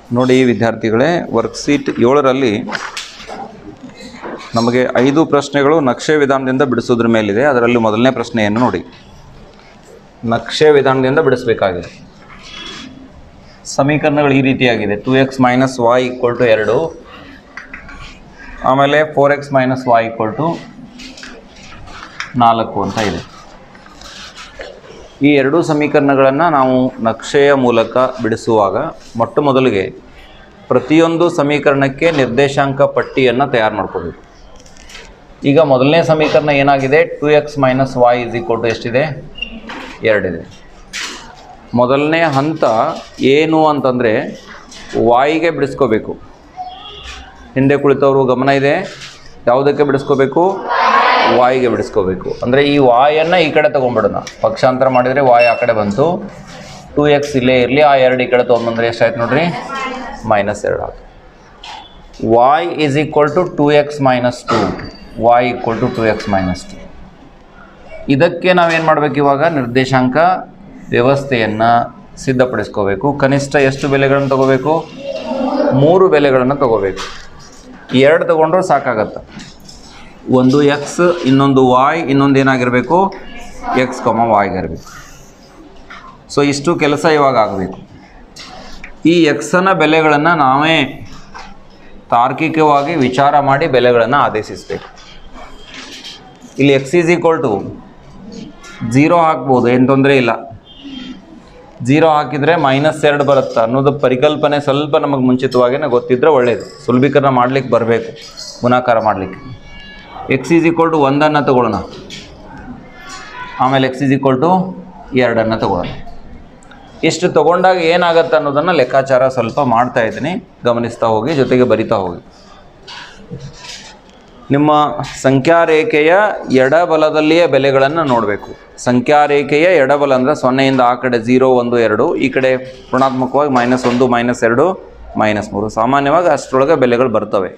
ನೋಡಿ ವಿದ್ಯಾರ್ಥಿಗಳೇ ವರ್ಕ್ಶೀಟ್ ಏಳರಲ್ಲಿ ನಮಗೆ ಐದು ಪ್ರಶ್ನೆಗಳು ನಕ್ಷೆ ವಿಧಾನದಿಂದ ಬಿಡಿಸೋದ್ರ ಮೇಲಿದೆ ಅದರಲ್ಲಿ ಮೊದಲನೇ ಪ್ರಶ್ನೆಯನ್ನು ನೋಡಿ ನಕ್ಷೆ ವಿಧಾನದಿಂದ ಬಿಡಿಸಬೇಕಾಗಿದೆ ಸಮೀಕರಣಗಳು ಈ ರೀತಿಯಾಗಿದೆ two x minus y equal to ಎರಡು ಆಮೇಲೆ four x minus y equal to ನಾಲ್ಕು ಅಂತ ಇದೆ ಈ ಎರಡೂ ಸಮೀಕರಣಗಳನ್ನು ನಾವು ನಕ್ಷೆಯ ಮೂಲಕ ಬಿಡಿಸುವಾಗ ಮೊಟ್ಟ ಮೊದಲಿಗೆ ಪ್ರತಿಯೊಂದು ಸಮೀಕರಣಕ್ಕೆ ನಿರ್ದೇಶಾಂಕ ಪಟ್ಟಿಯನ್ನು ತಯಾರು ಮಾಡ್ಕೋಬೇಕು ಈಗ ಮೊದಲನೇ ಸಮೀಕರಣ ಏನಾಗಿದೆ two x minus y is equal to ಎಷ್ಟಿದೆ ಎರಡಿದೆ ಮೊದಲನೇ ಹಂತ ಏನು ಅಂತಂದರೆ ವಾಯಿಗೆ ಬಿಡಿಸ್ಕೋಬೇಕು ಹಿಂದೆ ಕುಳಿತವರು ಗಮನ ಇದೆ ಯಾವುದಕ್ಕೆ ಬಿಡಿಸ್ಕೋಬೇಕು ವಾಯಿಗೆ ಬಿಡಿಸ್ಕೋಬೇಕು ಅಂದರೆ ಈ ವಾಯನ್ನು ಈ ಕಡೆ ತೊಗೊಂಬಿಡೋಣ ಪಕ್ಷಾಂತರ ಮಾಡಿದರೆ ವಾಯ್ ಆ ಕಡೆ ಬಂತು ಟು ಎಕ್ಸ್ ಇಲ್ಲೇ ಇರಲಿ ಆ ಎರಡು ಈ ಕಡೆ ತೊಗೊಂಬಂದ್ರೆ ಎಷ್ಟಾಯ್ತು ನೋಡ್ರಿ ಮೈನಸ್ ಎರಡು ಆಯ್ತು y is equal to two x minus two y equal to two x minus two ಇದಕ್ಕೆ ನಾವೇನು ಮಾಡಬೇಕು ಇವಾಗ ನಿರ್ದೇಶಾಂಕ ವ್ಯವಸ್ಥೆಯನ್ನು ಸಿದ್ಧಪಡಿಸ್ಕೋಬೇಕು ಕನಿಷ್ಠ ಎಷ್ಟು ಬೆಲೆಗಳನ್ನು ತಗೋಬೇಕು ಮೂರು ಬೆಲೆಗಳನ್ನು ತಗೋಬೇಕು ಎರಡು ತಗೊಂಡ್ರೂ ಸಾಕಾಗತ್ತೆ ಒಂದು ಎಕ್ಸ್ ಇನ್ನೊಂದು ವಾಯ್ ಇನ್ನೊಂದು ಏನಾಗಿರಬೇಕು ಎಕ್ಸ್ ಕೊಮ ವಾಯ್ಗಿರಬೇಕು ಸೊ ಇಷ್ಟು ಕೆಲಸ ಇವಾಗ ಆಗಬೇಕು ಈ ಎಕ್ಸನ ಬೆಲೆಗಳನ್ನು ನಾವೇ ತಾರ್ಕಿಕವಾಗಿ ವಿಚಾರ ಮಾಡಿ ಬೆಲೆಗಳನ್ನು ಆದೇಶಿಸಬೇಕು ಇಲ್ಲಿ x is equal to zero ಹಾಕ್ಬೋದು ಏನು ತೊಂದರೆ ಇಲ್ಲ ಝೀರೋ ಹಾಕಿದರೆ ಮೈನಸ್ ಎರಡು ಬರುತ್ತೆ ಅನ್ನೋದು ಪರಿಕಲ್ಪನೆ ಸ್ವಲ್ಪ ನಮಗೆ ಮುಂಚಿತವಾಗಿಯೇ ಗೊತ್ತಿದ್ದರೆ ಒಳ್ಳೆಯದು ಸುಲಭೀಕರಣ ಮಾಡ್ಲಿಕ್ಕೆ ಬರಬೇಕು ಗುಣಾಕಾರ ಮಾಡಲಿಕ್ಕೆ ಎಕ್ಸ್ ಈಸ್ ಈಕ್ವಲ್ ಟು ಒಂದನ್ನು ತಗೊಳ್ಳೋಣ ಆಮೇಲೆ ಎಕ್ಸ್ ಈಸ್ ಈಕ್ವಲ್ ಟು ಎರಡನ್ನು ತಗೊಳ್ಳೋಣ ಇಷ್ಟು ತಗೊಂಡಾಗ ಏನಾಗತ್ತೆ ಅನ್ನೋದನ್ನು ಲೆಕ್ಕಾಚಾರ ಸ್ವಲ್ಪ ಮಾಡ್ತಾ ಇದ್ದೀನಿ ಗಮನಿಸ್ತಾ ಹೋಗಿ ಜೊತೆಗೆ ಬರಿತಾ ಹೋಗಿ ನಿಮ್ಮ ಸಂಖ್ಯಾರೇಖೆಯ ಎಡಬಲದಲ್ಲಿಯೇ ಬೆಲೆಗಳನ್ನು ನೋಡಬೇಕು ಸಂಖ್ಯಾರೇಖೆಯ ಎಡಬಲ ಅಂದರೆ ಸೊನ್ನೆಯಿಂದ ಆ ಕಡೆ ಝೀರೋ ಒಂದು ಎರಡು ಈ ಕಡೆ ಋಣಾತ್ಮಕವಾಗಿ ಮೈನಸ್ ಒಂದು ಮೈನಸ್ ಎರಡು ಮೈನಸ್ ಮೂರು ಸಾಮಾನ್ಯವಾಗಿ ಅಷ್ಟರೊಳಗೆ ಬೆಲೆಗಳು ಬರ್ತವೆ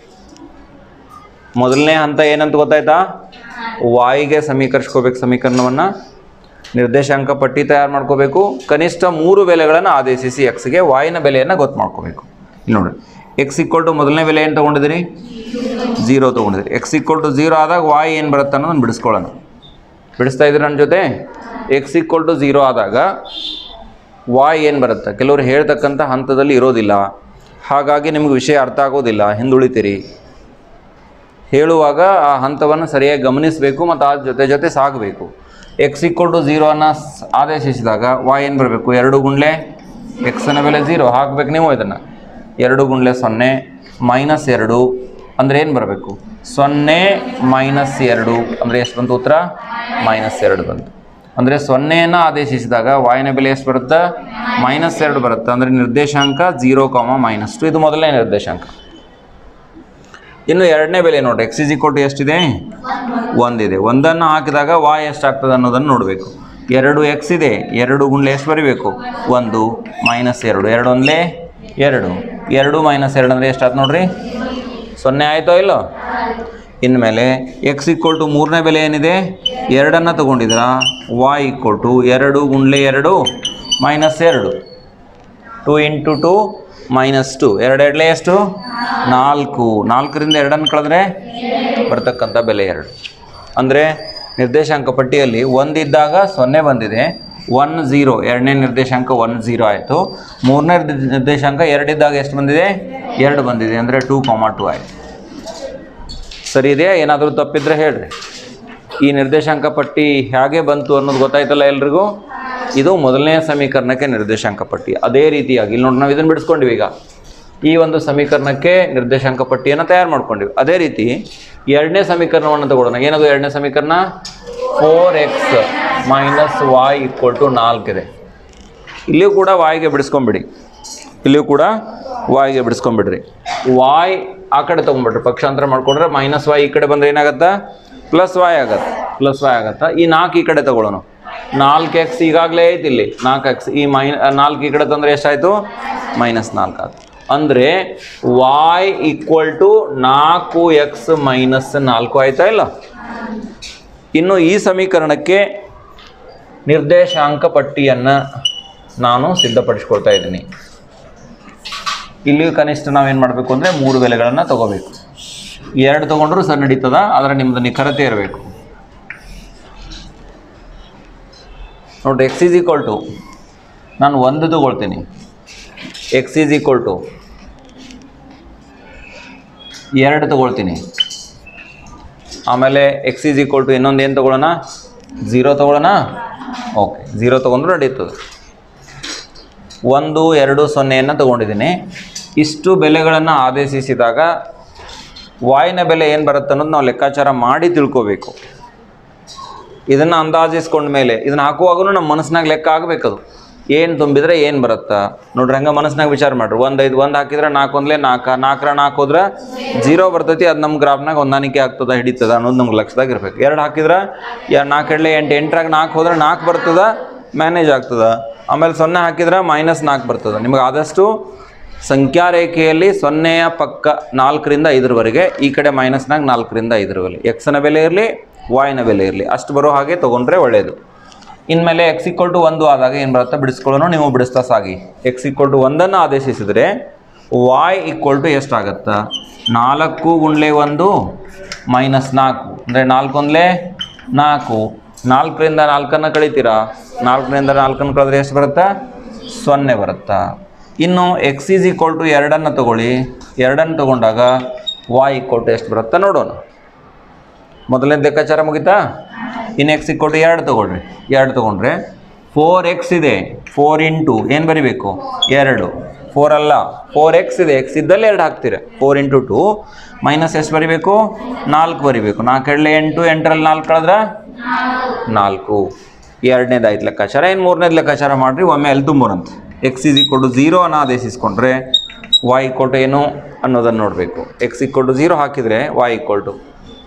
ಮೊದಲನೇ ಹಂತ ಏನಂತ ಗೊತ್ತಾಯ್ತಾ ವಾಯಿಗೆ ಸಮೀಕರಿಸ್ಕೋಬೇಕು ಸಮೀಕರಣವನ್ನು ನಿರ್ದೇಶಾಂಕ ಪಟ್ಟಿ ತಯಾರು ಮಾಡ್ಕೋಬೇಕು ಕನಿಷ್ಠ ಮೂರು ಬೆಲೆಗಳನ್ನು ಆದೇಶಿಸಿ ಎಕ್ಸ್ಗೆ ವಾಯಿನ ಬೆಲೆಯನ್ನು ಗೊತ್ತು ಮಾಡ್ಕೋಬೇಕು ಇಲ್ಲಿ ನೋಡಿ ಎಕ್ಸ್ ಇಕ್ವಲ್ ಟು ಮೊದಲನೇ ಬೆಲೆ ಏನು ತೊಗೊಂಡಿದ್ದೀರಿ ಝೀರೋ ತೊಗೊಂಡಿದ್ದೀರಿ ಎಕ್ಸ್ ಇಕ್ವಲ್ ಟು ಝೀರೋ ಆದಾಗ ವಾಯ್ ಏನು ಬರುತ್ತೆ ಅನ್ನೋದನ್ನು ಬಿಡಿಸ್ಕೊಳ್ಳೋಣ ಬಿಡಿಸ್ತಾ ಇದ್ದೀರಿ ನನ್ನ ಜೊತೆ ಎಕ್ಸ್ ಇಕ್ವಲ್ ಟು ಝೀರೋ ಆದಾಗ ವಾಯ್ ಏನು ಬರುತ್ತೆ ಕೆಲವರು ಹೇಳ್ತಕ್ಕಂಥ ಹಂತದಲ್ಲಿ ಇರೋದಿಲ್ಲ ಹಾಗಾಗಿ ನಿಮ್ಗೆ ವಿಷಯ ಅರ್ಥ ಆಗೋದಿಲ್ಲ ಹಿಂದುಳಿತೀರಿ ಹೇಳುವಾಗ ಆ ಹಂತವನ್ನು ಸರಿಯಾಗಿ ಗಮನಿಸಬೇಕು ಮತ್ತು ಆ ಜೊತೆ ಜೊತೆ ಸಾಗಬೇಕು ಎಕ್ಸ್ ಇಕ್ವಲ್ ಟು ಝೀರೋನ ಆದೇಶಿಸಿದಾಗ ವಾಯ್ ಏನು ಬರಬೇಕು ಎರಡು ಗುಂಡ್ಲೆ ಎಕ್ಸನ ಬೆಲೆ ಝೀರೋ ಹಾಕ್ಬೇಕು ನೀವು ಇದನ್ನು ಎರಡು ಗುಂಡ್ಲೆ ಸೊನ್ನೆ ಮೈನಸ್ ಎರಡು ಅಂದರೆ ಏನು ಬರಬೇಕು ಸೊನ್ನೆ ಮೈನಸ್ ಎರಡು ಅಂದರೆ ಎಷ್ಟು ಬಂತು ಉತ್ತರ ಮೈನಸ್ ಎರಡು ಬಂತು ಅಂದರೆ ಸೊನ್ನೆಯನ್ನು ಆದೇಶಿಸಿದಾಗ ವಾಯಿನ ಬೆಲೆ ಎಷ್ಟು ಬರುತ್ತೆ ಮೈನಸ್ ಎರಡು ಬರುತ್ತೆ ಅಂದರೆ ನಿರ್ದೇಶಾಂಕ ಝೀರೋ ಕಾಮ ಮೈನಸ್ ಟು ಇದು ಮೊದಲನೇ ನಿರ್ದೇಶಾಂಕ ಇನ್ನು ಎರಡನೇ ಬೆಲೆ ನೋಡಿ ಎಕ್ಸ್ ಇಸ್ ಈಕ್ವಲ್ ಟು ಎಷ್ಟಿದೆ ಒಂದಿದೆ ಒಂದನ್ನು ಹಾಕಿದಾಗ ವಾಯ್ ಎಷ್ಟಾಗ್ತದೆ ಅನ್ನೋದನ್ನು ನೋಡಬೇಕು ಎರಡು ಎಕ್ಸ್ ಇದೆ ಎರಡು ಗುಂಡ್ಲೆ ಎಷ್ಟು ಬರೀಬೇಕು ಒಂದು ಮೈನಸ್ ಎರಡು ಎರಡು ಒಂದಲೇ ಎರಡು ಎರಡು ಮೈನಸ್ ಎರಡು ಅಂದರೆ ಎಷ್ಟಾಯ್ತು ನೋಡ್ರಿ ಸೊನ್ನೆ ಆಯಿತೋ ಇಲ್ಲೋ ಇನ್ಮೇಲೆ ಎಕ್ಸ್ ಈಕ್ವಲ್ ಟು ಮೂರನೇ ಬೆಲೆ ಏನಿದೆ ಎರಡನ್ನು ತಗೊಂಡಿದ್ದೀರಾ ವಾಯ್ ಈಕ್ವಲ್ ಟು ಎರಡು ಗುಂಡ್ಲೆ ಎರಡು ಮೈನಸ್ ಎರಡು two into two minus two ಎರಡು ಎರಡಲೇ ಎಷ್ಟು ನಾಲ್ಕು ನಾಲ್ಕರಿಂದ ಎರಡನ್ನು ಕಳೆದ್ರೆ ಬರ್ತಕ್ಕಂಥ ಬೆಲೆ ಎರಡು ಅಂದರೆ ನಿರ್ದೇಶಾಂಕ ಪಟ್ಟಿಯಲ್ಲಿ ಒಂದಿದ್ದಾಗ ಸೊನ್ನೆ ಬಂದಿದೆ ಒನ್ ಝೀರೋ ಎರಡನೇ ನಿರ್ದೇಶಾಂಕ ಒನ್ ಝೀರೋ ಆಯಿತು ಮೂರನೇ ನಿರ್ದೇಶಾಂಕ ಎರಡಿದ್ದಾಗ ಎಷ್ಟು ಬಂದಿದೆ ಎರಡು ಬಂದಿದೆ ಅಂದರೆ ಟೂ ಕಾಮ ಟು ಆಯಿತು ಸರಿ ಇದೆಯಾ ಏನಾದರೂ ತಪ್ಪಿದ್ರೆ ಹೇಳ್ರಿ ಈ ನಿರ್ದೇಶಾಂಕ ಪಟ್ಟಿ ಹೇಗೆ ಬಂತು ಅನ್ನೋದು ಗೊತ್ತಾಯ್ತಲ್ಲ ಎಲ್ರಿಗೂ ಇದು ಮೊದಲನೇ ಸಮೀಕರಣಕ್ಕೆ ನಿರ್ದೇಶಾಂಕ ಪಟ್ಟಿ ಅದೇ ರೀತಿಯಾಗಿ ಇಲ್ಲಿ ನೋಡಿ ನಾವು ಇದನ್ನು ಬಿಡಿಸ್ಕೊಂಡಿವಿ ಈಗ ಈ ಒಂದು ಸಮೀಕರಣಕ್ಕೆ ನಿರ್ದೇಶಾಂಕ ಪಟ್ಟಿಯನ್ನು ತಯಾರು ಮಾಡ್ಕೊಂಡಿವಿ ಅದೇ ರೀತಿ ಎರಡನೇ ಸಮೀಕರಣವನ್ನು ತಗೊಳ್ಳೋಣ ಏನದು ಎರಡನೇ ಸಮೀಕರಣ four x minus y equal to ನಾಲ್ಕಿದೆ ಇಲ್ಲಿಯೂ ಕೂಡ ವಾಯ್ಗೆ ಬಿಡಿಸ್ಕೊಂಬಿಡಿ ಇಲ್ಲಿಯೂ ಕೂಡ ವಾಯ್ಗೆ ಬಿಡಿಸ್ಕೊಂಬಿಡ್ರಿ ವಾಯ್ ಆ ಕಡೆ ತೊಗೊಂಬಿಡ್ರಿ ಪಕ್ಷಾಂತರ ಮಾಡ್ಕೊಂಡ್ರೆ ಮೈನಸ್ ವಾಯ್ ಈ ಕಡೆ ಬಂದರೆ ಏನಾಗತ್ತಾ ಪ್ಲಸ್ ವಾಯ್ ಆಗತ್ತೆ ಪ್ಲಸ್ ವಾಯ್ ಆಗತ್ತಾ ಈ ನಾಲ್ಕು ಈ ಕಡೆ ತಗೊಳ್ಳೋಣ ನಾಲ್ಕು ಎಕ್ಸ್ ಈಗಾಗಲೇ ಐತಿ ಇಲ್ಲಿ ನಾಲ್ಕು ಎಕ್ಸ್ ಈ ಮೈ ನಾಲ್ಕು ಈ ಕಡೆ ತಂದರೆ ಎಷ್ಟಾಯಿತು ಮೈನಸ್ ನಾಲ್ಕು ಆಯ್ತು ಅಂದರೆ ವಾಯ್ ಈಕ್ವಲ್ ಟು ನಾಲ್ಕು ಎಕ್ಸ್ ಮೈನಸ್ ನಾಲ್ಕು ಆಯ್ತಾ ಇಲ್ಲ ಇನ್ನು ಈ ಸಮೀಕರಣಕ್ಕೆ ನಿರ್ದೇಶಾಂಕ ಪಟ್ಟಿಯನ್ನು ನಾನು ಸಿದ್ಧಪಡಿಸ್ಕೊಳ್ತಾ ಇದ್ದೀನಿ ಇಲ್ಲಿಯೂ ಕನಿಷ್ಠ ನಾವೇನು ಮಾಡಬೇಕು ಅಂದರೆ ಮೂರು ಬೆಲೆಗಳನ್ನು ತಗೋಬೇಕು ಎರಡು ತೊಗೊಂಡ್ರು ಸರ್ ನಡೀತದ ಆದರೆ ನಿಮ್ಮದು ನಿಖರತೆ ಇರಬೇಕು ನೋಡಿರಿ ಎಕ್ಸ್ ಈಸ್ ಈಕ್ವಲ್ ಟು ನಾನು ಒಂದು ತಗೊಳ್ತೀನಿ ಎಕ್ಸ್ ಈಸ್ ಈಕ್ವಲ್ ಟು ಎರಡು ತಗೊಳ್ತೀನಿ ಆಮೇಲೆ ಎಕ್ಸ್ ಈಸ್ ಈಕ್ವಲ್ ಟು ಇನ್ನೊಂದು ಏನು ತೊಗೊಳ್ಳೋಣ ಝೀರೋ ತೊಗೊಳ್ಳೋಣ ಓಕೆ ಝೀರೋ ತೊಗೊಂಡ್ರು ನಡೀತದೆ ಒಂದು ಎರಡು ಸೊನ್ನೆಯನ್ನು ತಗೊಂಡಿದ್ದೀನಿ ಇಷ್ಟು ಬೆಲೆಗಳನ್ನು ಆದೇಶಿಸಿದಾಗ ವಾಯಿನ ಬೆಲೆ ಏನು ಬರುತ್ತೆ ಅನ್ನೋದು ನಾವು ಲೆಕ್ಕಾಚಾರ ಮಾಡಿ ತಿಳ್ಕೋಬೇಕು ಇದನ್ನು ಅಂದಾಜಿಸ್ಕೊಂಡ ಮೇಲೆ ಇದನ್ನು ಹಾಕುವಾಗೂ ನಮ್ಮ ಮನಸ್ಸಿನಾಗ ಲೆಕ್ಕ ಆಗಬೇಕದು ಏನು ತುಂಬಿದ್ರೆ ಏನು ಬರುತ್ತಾ ನೋಡ್ರಿ ಹಂಗೆ ಮನಸ್ಸಿನಾಗ ವಿಚಾರ ಮಾಡ್ರಿ ಒಂದು ಐದು ಒಂದು ಹಾಕಿದ್ರೆ ನಾಲ್ಕು ಒಂದ್ಲೆ ನಾಲ್ಕು ನಾಲ್ಕರ ನಾಲ್ಕು ಹೋದ್ರೆ ಜೀರೋ ಬರ್ತೈತಿ ಅದು ನಮ್ಮ ಗ್ರಾಫ್ನಾಗ ಹೊಂದಾಣಿಕೆ ಆಗ್ತದ ಹಿಡಿತದ ಅನ್ನೋದು ನಮ್ಗೆ ಲಕ್ಷದಾಗ ಇರ್ಬೇಕು ಎರಡು ಹಾಕಿದ್ರೆ ಯಾ ನಾಲ್ಕು ಎಡ್ಲೆ ಎಂಟು ಎಂಟರಾಗ ನಾಲ್ಕು ಹೋದ್ರೆ ನಾಲ್ಕು ಬರ್ತದ ಮ್ಯಾನೇಜ್ ಆಗ್ತದ ಆಮೇಲೆ ಸೊನ್ನೆ ಹಾಕಿದ್ರೆ ಮೈನಸ್ ನಾಲ್ಕು ಬರ್ತದೆ ನಿಮಗೆ ಆದಷ್ಟು ಸಂಖ್ಯಾ ರೇಖೆಯಲ್ಲಿ ಸೊನ್ನೆಯ ಪಕ್ಕ ನಾಲ್ಕರಿಂದ ಐದರವರೆಗೆ ಈ ಕಡೆ ಮೈನಸ್ನಾಗ ನಾಲ್ಕರಿಂದ ಐದರವರೆಗೆ ಎಕ್ಸ್ನ ಬೆಲೆ ಇರಲಿ ವಾಯ್ನ ಬೆಲೆ ಇರಲಿ ಅಷ್ಟು ಬರೋ ಹಾಗೆ ತೊಗೊಂಡ್ರೆ ಒಳ್ಳೆಯದು ಇನ್ಮೇಲೆ ಎಕ್ಸ್ ಇಕ್ವಲ್ ಟು ಒಂದು ಆದಾಗ ಏನು ಬರುತ್ತೆ ಬಿಡಿಸ್ಕೊಳ್ಳೋನು ನೀವು ಬಿಡಿಸ್ತಾ ಸಾಗಿ ಎಕ್ಸ್ ಇಕ್ವಲ್ ಟು ಒಂದನ್ನು ಆದೇಶಿಸಿದರೆ ವಾಯ್ ಈಕ್ವಲ್ ಟು ಎಷ್ಟಾಗತ್ತಾ ನಾಲ್ಕು ಗುಂಡ್ಲೆ ಒಂದು ಮೈನಸ್ ನಾಲ್ಕು ಅಂದರೆ ನಾಲ್ಕು ಒಂದ್ಲೆ ನಾಲ್ಕು ನಾಲ್ಕರಿಂದ ನಾಲ್ಕನ್ನು ಕಳಿತೀರಾ ನಾಲ್ಕರಿಂದ ನಾಲ್ಕನ್ನು ಕಳೆದ್ರೆ ಎಷ್ಟು ಬರುತ್ತಾ ಸೊನ್ನೆ ಬರುತ್ತಾ ಇನ್ನು ಎಕ್ಸ್ ಈಸ್ ಈಕ್ವಲ್ ಟು ಎರಡನ್ನು ತಗೊಳ್ಳಿ ಎರಡನ್ನು ತಗೊಂಡಾಗ ವಾಯ್ ಈಕ್ವಲ್ ಟು ಎಷ್ಟು ಬರುತ್ತಾ ನೋಡೋಣ ಮೊದಲನೇ ಲೆಕ್ಕಾಚಾರ ಮುಗಿತಾ ಇನ್ನು ಎಕ್ಸ್ ಇಕ್ಕೊಟ್ಟು ಎರಡು ತೊಗೊಳ್ರಿ ಎರಡು ತೊಗೊಂಡ್ರೆ ಫೋರ್ ಎಕ್ಸ್ ಇದೆ ಫೋರ್ ಇಂಟು ಏನು ಬರಿಬೇಕು ಎರಡು ಫೋರ್ ಅಲ್ಲ ಫೋರ್ ಎಕ್ಸ್ ಇದೆ ಎಕ್ಸ್ ಇದ್ದಲ್ಲಿ ಎರಡು ಹಾಕ್ತೀರ ಫೋರ್ ಇಂಟು ಟು ಮೈನಸ್ ಎಷ್ಟು ಬರಿಬೇಕು ನಾಲ್ಕು ಬರಿಬೇಕು ನಾಲ್ಕು ಎರಡಲೆ ಎಂಟು ಎಂಟರಲ್ಲಿ ನಾಲ್ಕು ಕಳೆದ್ರೆ ನಾಲ್ಕು ಎರಡನೇದಾಯ್ತು ಲೆಕ್ಕಾಚಾರ ಇನ್ನು ಮೂರನೇದು ಲೆಕ್ಕಾಚಾರ ಮಾಡಿರಿ ಒಮ್ಮೆ ಅಲ್ಲಿ ತುಂಬೋರಂತೆ x is equal to zero ಅನ್ನು ಆದೇಶಿಸ್ಕೊಂಡ್ರೆ ವಾಯ್ ಇಕ್ವಲ್ ಟು ಏನು ಅನ್ನೋದನ್ನು ನೋಡಬೇಕು ಎಕ್ಸ್ ಇಕ್ವಲ್ ಟು ಝೀರೋ ಹಾಕಿದರೆ ವಾಯ್ ಇಕ್ವಲ್ ಟು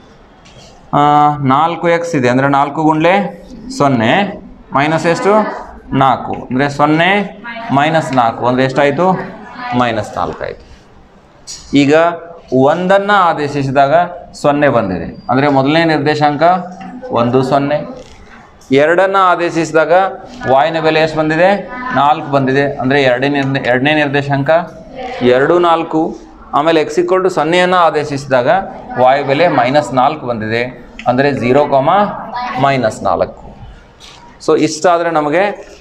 ಆ, ನಾಲ್ಕು ಎಕ್ಸ್ ಇದೆ ಅಂದರೆ ನಾಲ್ಕು ಗುಂಡ್ಲೆ ಸೊನ್ನೆ ಮೈನಸ್ ಎಷ್ಟು ನಾಲ್ಕು ಅಂದರೆ ಸೊನ್ನೆ ಮೈನಸ್ ನಾಲ್ಕು ಅಂದರೆ ಎಷ್ಟಾಯಿತು ಮೈನಸ್ ನಾಲ್ಕು ಆಯಿತು ಈಗ ಒಂದನ್ನು ಆದೇಶಿಸಿದಾಗ ಸೊನ್ನೆ ಬಂದಿದೆ ಅಂದರೆ ಮೊದಲನೇ ನಿರ್ದೇಶಾಂಕ ಒಂದು ಸೊನ್ನೆ ಎರಡನ್ನು ಆದೇಶಿಸಿದಾಗ ವಾಯಿನ ಬೆಲೆ ಎಷ್ಟು ಬಂದಿದೆ ನಾಲ್ಕು ಬಂದಿದೆ ಅಂದರೆ ಎರಡನೇ ನಿರ್ದ ಎರಡನೇ ನಿರ್ದೇಶಾಂಕ ಎರಡು ನಾಲ್ಕು ಆಮೇಲೆ ಎಕ್ಸ್ ಇಕ್ವಲ್ ಟು ಸೊನ್ನೆಯನ್ನು ಆದೇಶಿಸಿದಾಗ ವಾಯು ಬೆಲೆ ಮೈನಸ್ ನಾಲ್ಕು ಬಂದಿದೆ ಅಂದರೆ ಝೀರೋ ಕಾಮ ಮೈನಸ್ ನಾಲ್ಕು ಸೊ ಇಷ್ಟಾದರೆ ನಮಗೆ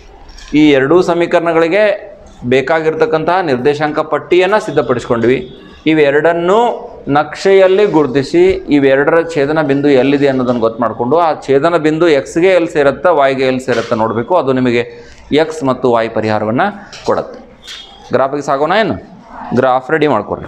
ಈ ಎರಡೂ ಸಮೀಕರಣಗಳಿಗೆ ಬೇಕಾಗಿರ್ತಕ್ಕಂತಹ ನಿರ್ದೇಶಾಂಕ ಪಟ್ಟಿಯನ್ನು ಸಿದ್ಧಪಡಿಸ್ಕೊಂಡ್ವಿ ಇವೆರಡನ್ನೂ ನಕ್ಷೆಯಲ್ಲಿ ಗುರುತಿಸಿ ಇವೆರಡರ ಛೇದನ ಬಿಂದು ಎಲ್ಲಿದೆ ಅನ್ನೋದನ್ನು ಗೊತ್ತು ಮಾಡಿಕೊಂಡು ಆ ಛೇದನ ಬಿಂದು ಎಕ್ಸ್ಗೆ ಎಲ್ಲಿ ಸೇರುತ್ತಾ ವಾಯ್ಗೆ ಎಲ್ಲಿ ಸೇರುತ್ತಾ ನೋಡಬೇಕು ಅದು ನಿಮಗೆ ಎಕ್ಸ್ ಮತ್ತು ವಾಯ್ ಪರಿಹಾರವನ್ನು ಕೊಡುತ್ತೆ ಗ್ರಾಫಿಗೆ ಸಾಗೋಣ ಏನು ಗ್ರಾಫ್ ರೆಡಿ ಮಾಡ್ಕೊಡ್ರಿ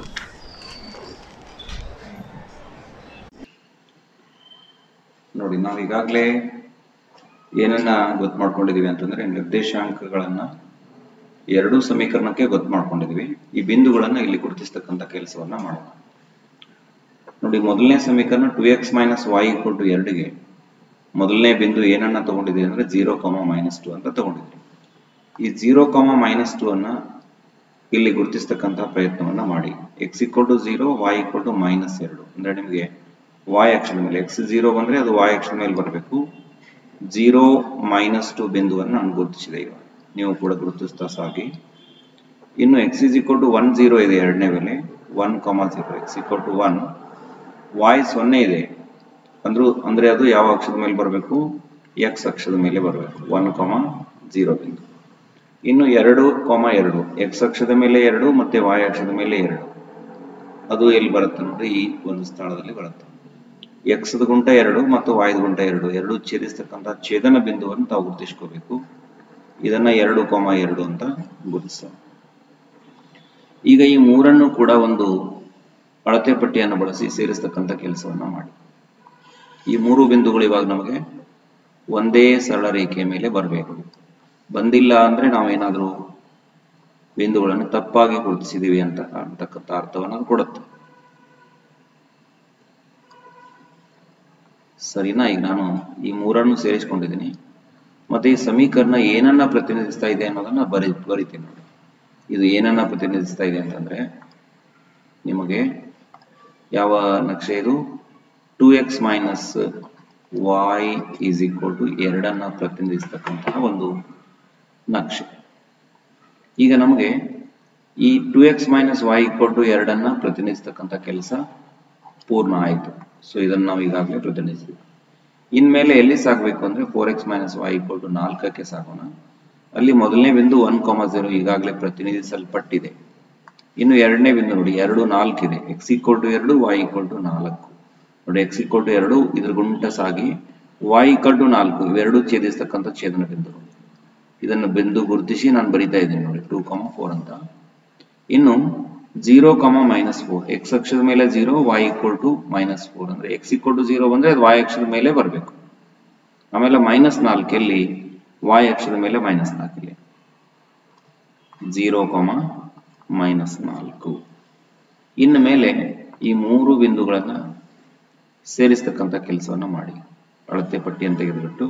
ನೋಡಿ ನಾವು ಈಗಾಗಲೇ ಏನನ್ನ ಗೊತ್ತು ಮಾಡ್ಕೊಂಡಿದೀವಿ ಅಂತಂದ್ರೆ ನಿರ್ದೇಶಾಂಕಗಳನ್ನ ಎರಡೂ ಸಮೀಕರಣಕ್ಕೆ ಗೊತ್ತು ಮಾಡ್ಕೊಂಡಿದೀವಿ ಈ ಬಿಂದುಗಳನ್ನ ಇಲ್ಲಿ ಗುರುತಿಸ್ತಕ್ಕಂಥ ಕೆಲಸವನ್ನ ಮಾಡೋಣ ನೋಡಿ ಮೊದಲನೇ ಸಮೀಕರಣ two x minus y equal to ಎರಡಿಗೆ ಮೊದಲನೇ ಬಿಂದು ಏನನ್ನ ತಗೊಂಡಿದ್ದೀವಿ ಅಂದ್ರೆ ಜೀರೋ ಕಾಮ ಮೈನಸ್ ಟು ಅಂತ ತಗೊಂಡಿದ್ವಿ ಈ ಜೀರೋ ಕಾಮ ಮೈನಸ್ ಟು ಅನ್ನ ಇಲ್ಲಿ ಗುರುತಿಸ್ತಕ್ಕಂತಹ ಪ್ರಯತ್ನವನ್ನ ಮಾಡಿ x equal to zero y equal to minus ಎರಡು ಅಂದ್ರೆ ನಿಮಗೆ ವಾಯ್ ಅಕ್ಷದ ಮೇಲೆ ಎಕ್ಸ್ ಜೀರೋ ಬಂದ್ರೆ ಅದು ವಾಯ್ ಅಕ್ಷದ ಮೇಲೆ ಬರಬೇಕು ಜೀರೋ ಮೈನಸ್ ಟು ಬಿಂದುವನ್ನು ನಾನು ಗುರುತಿಸಿದೆ ಇವಾಗ ನೀವು ಕೂಡ ಗುರುತಿಸ್ತಾ ಸಾಗಿ ಇನ್ನು x is equal to one zero ಇದೆ ಎರಡನೇ ಬೆಲೆ one comma zero x equal to one y ಸೊನ್ನೆ ಇದೆ ಅಂದ್ರೂ ಅಂದ್ರೆ ಅದು ಯಾವ ಅಕ್ಷದ ಮೇಲೆ ಬರಬೇಕು ಎಕ್ಸ್ ಅಕ್ಷದ ಮೇಲೆ ಬರಬೇಕು ಒನ್ ಕಾಮ ಜೀರೋ ಬಿಂದು ಇನ್ನು ಎರಡು ಕಾಮ ಎರಡು ಎಕ್ಸ್ ಅಕ್ಷದ ಮೇಲೆ ಎರಡು ಮತ್ತೆ ವಾಯ್ ಅಕ್ಷದ ಮೇಲೆ ಎರಡು ಅದು ಎಲ್ಲಿ ಬರುತ್ತೆ ನೋಡ್ರಿ ಈ ಒಂದು ಸ್ಥಳದಲ್ಲಿ ಬರುತ್ತೆ ಎಕ್ಸ್ದ ಗುಂಟ ಎರಡು ಮತ್ತು ವಾಯ್ದ ಗುಂಟ ಎರಡು ಎರಡು ಛೇದಿಸ್ತಕ್ಕಂಥ ಛೇದನ ಬಿಂದುವನ್ನು ತಾವು ಗುರುತಿಸ್ಕೋಬೇಕು ಇದನ್ನ ಎರಡು ಕಾಮ ಎರಡು ಅಂತ ಗುರುತಿಸ ಈಗ ಈ ಮೂರನ್ನು ಕೂಡ ಒಂದು ಅಳತೆ ಪಟ್ಟಿಯನ್ನು ಬಳಸಿ ಸೇರಿಸ್ತಕ್ಕಂಥ ಕೆಲಸವನ್ನ ಮಾಡಿ ಈ ಮೂರು ಬಿಂದುಗಳು ಇವಾಗ ನಮಗೆ ಒಂದೇ ಸರಳ ರೇಖೆಯ ಮೇಲೆ ಬರಬೇಕು ಬಂದಿಲ್ಲ ಅಂದ್ರೆ ನಾವೇನಾದ್ರೂ ಬಿಂದುಗಳನ್ನು ತಪ್ಪಾಗಿ ಗುರುತಿಸಿದೀವಿ ಅಂತ ಅಂತಕ್ಕಂಥ ಅರ್ಥವನ್ನು ಅದು ಕೊಡುತ್ತೆ ಸರಿನಾ ಈಗ ನಾನು ಈ ಮೂರನ್ನು ಸೇರಿಸ್ಕೊಂಡಿದ್ದೀನಿ ಮತ್ತೆ ಈ ಸಮೀಕರಣ ಏನನ್ನ ಪ್ರತಿನಿಧಿಸ್ತಾ ಇದೆ ಅನ್ನೋದನ್ನ ಬರಿ ಬರಿತೀನಿ ನೋಡಿ ಇದು ಏನನ್ನ ಪ್ರತಿನಿಧಿಸ್ತಾ ಇದೆ ಅಂತಂದ್ರೆ ನಿಮಗೆ ಯಾವ ನಕ್ಷೆ ಇದು two x minus y is equal to ಎರಡನ್ನ ಪ್ರತಿನಿಧಿಸ್ತಕ್ಕಂತಹ ಒಂದು ನಕ್ಷೆ ಈಗ ನಮಗೆ ಈ two x minus y equal to ಎರಡನ್ನ ಪ್ರತಿನಿಧಿಸ್ತಕ್ಕಂಥ ಕೆಲಸ ಪೂರ್ಣ ಆಯಿತು ಸೊ ಇದನ್ನು ನಾವು ಈಗಾಗಲೇ ಪ್ರತಿನಿಧಿಸಿದ್ವಿ ಇನ್ಮೇಲೆ ಎಲ್ಲಿ ಸಾಗಬೇಕು ಅಂದರೆ four x minus y equal to ನಾಲ್ಕಕ್ಕೆ ಸಾಗೋಣ ಅಲ್ಲಿ ಮೊದಲನೇ ಬಿಂದು ಒನ್ ಕಾಮ ಝೀರೋ ಈಗಾಗಲೇ ಪ್ರತಿನಿಧಿಸಲ್ಪಟ್ಟಿದೆ ಇನ್ನು ಎರಡನೇ ಬಿಂದು ನೋಡಿ ಎರಡು ನಾಲ್ಕಿದೆ ಎಕ್ಸ್ ಈಕ್ವಲ್ ಟು ಎರಡು ವೈ ಈಕ್ವಲ್ ಟು ನಾಲ್ಕು ನೋಡಿ ಎಕ್ಸ್ ಈಕ್ವಲ್ ಟು ಎರಡು ಇದ್ರ ಗುಂಟ ಸಾಗಿ ವೈ ಈಕ್ವಲ್ ಟು ನಾಲ್ಕು ಇವೆರಡು ಛೇದಿಸ್ತಕ್ಕಂಥ ಛೇದನ ಬಿಂದು ಇದನ್ನು ಬಿಂದು ಗುರುತಿಸಿ ನಾನು ಬರಿತಾ ಇದ್ದೀನಿ ನೋಡಿ ಟೂ ಕಾಮ ಫೋರ್ ಅಂತ ಇನ್ನು zero comma minus four x ಅಕ್ಷದ ಮೇಲೆ zero y equal to minus four ಅಂದ್ರೆ ಎಕ್ಸ್ ಈಕ್ವಲ್ ಟು ಜೀರೋ ಬಂದ್ರೆ ಅದು ವೈ ಅಕ್ಷದ ಮೇಲೆ ಬರಬೇಕು ಆಮೇಲೆ ಮೈನಸ್ ನಾಲ್ಕಲ್ಲಿ ವೈ ಅಕ್ಷದ ಮೇಲೆ ಮೈನಸ್ ನಾಲ್ಕಲ್ಲಿ ಜೀರೋ ಕಾಮ ಮೈನಸ್ ನಾಲ್ಕು ಇನ್ನು ಮೇಲೆ ಈ ಮೂರು ಬಿಂದುಗಳನ್ನ ಸೇರಿಸ್ತಕ್ಕಂಥ ಕೆಲಸವನ್ನ ಮಾಡಿ ಅಳತೆ ಪಟ್ಟಿಯನ್ನು ತೆಗೆದುಬಿಟ್ಟು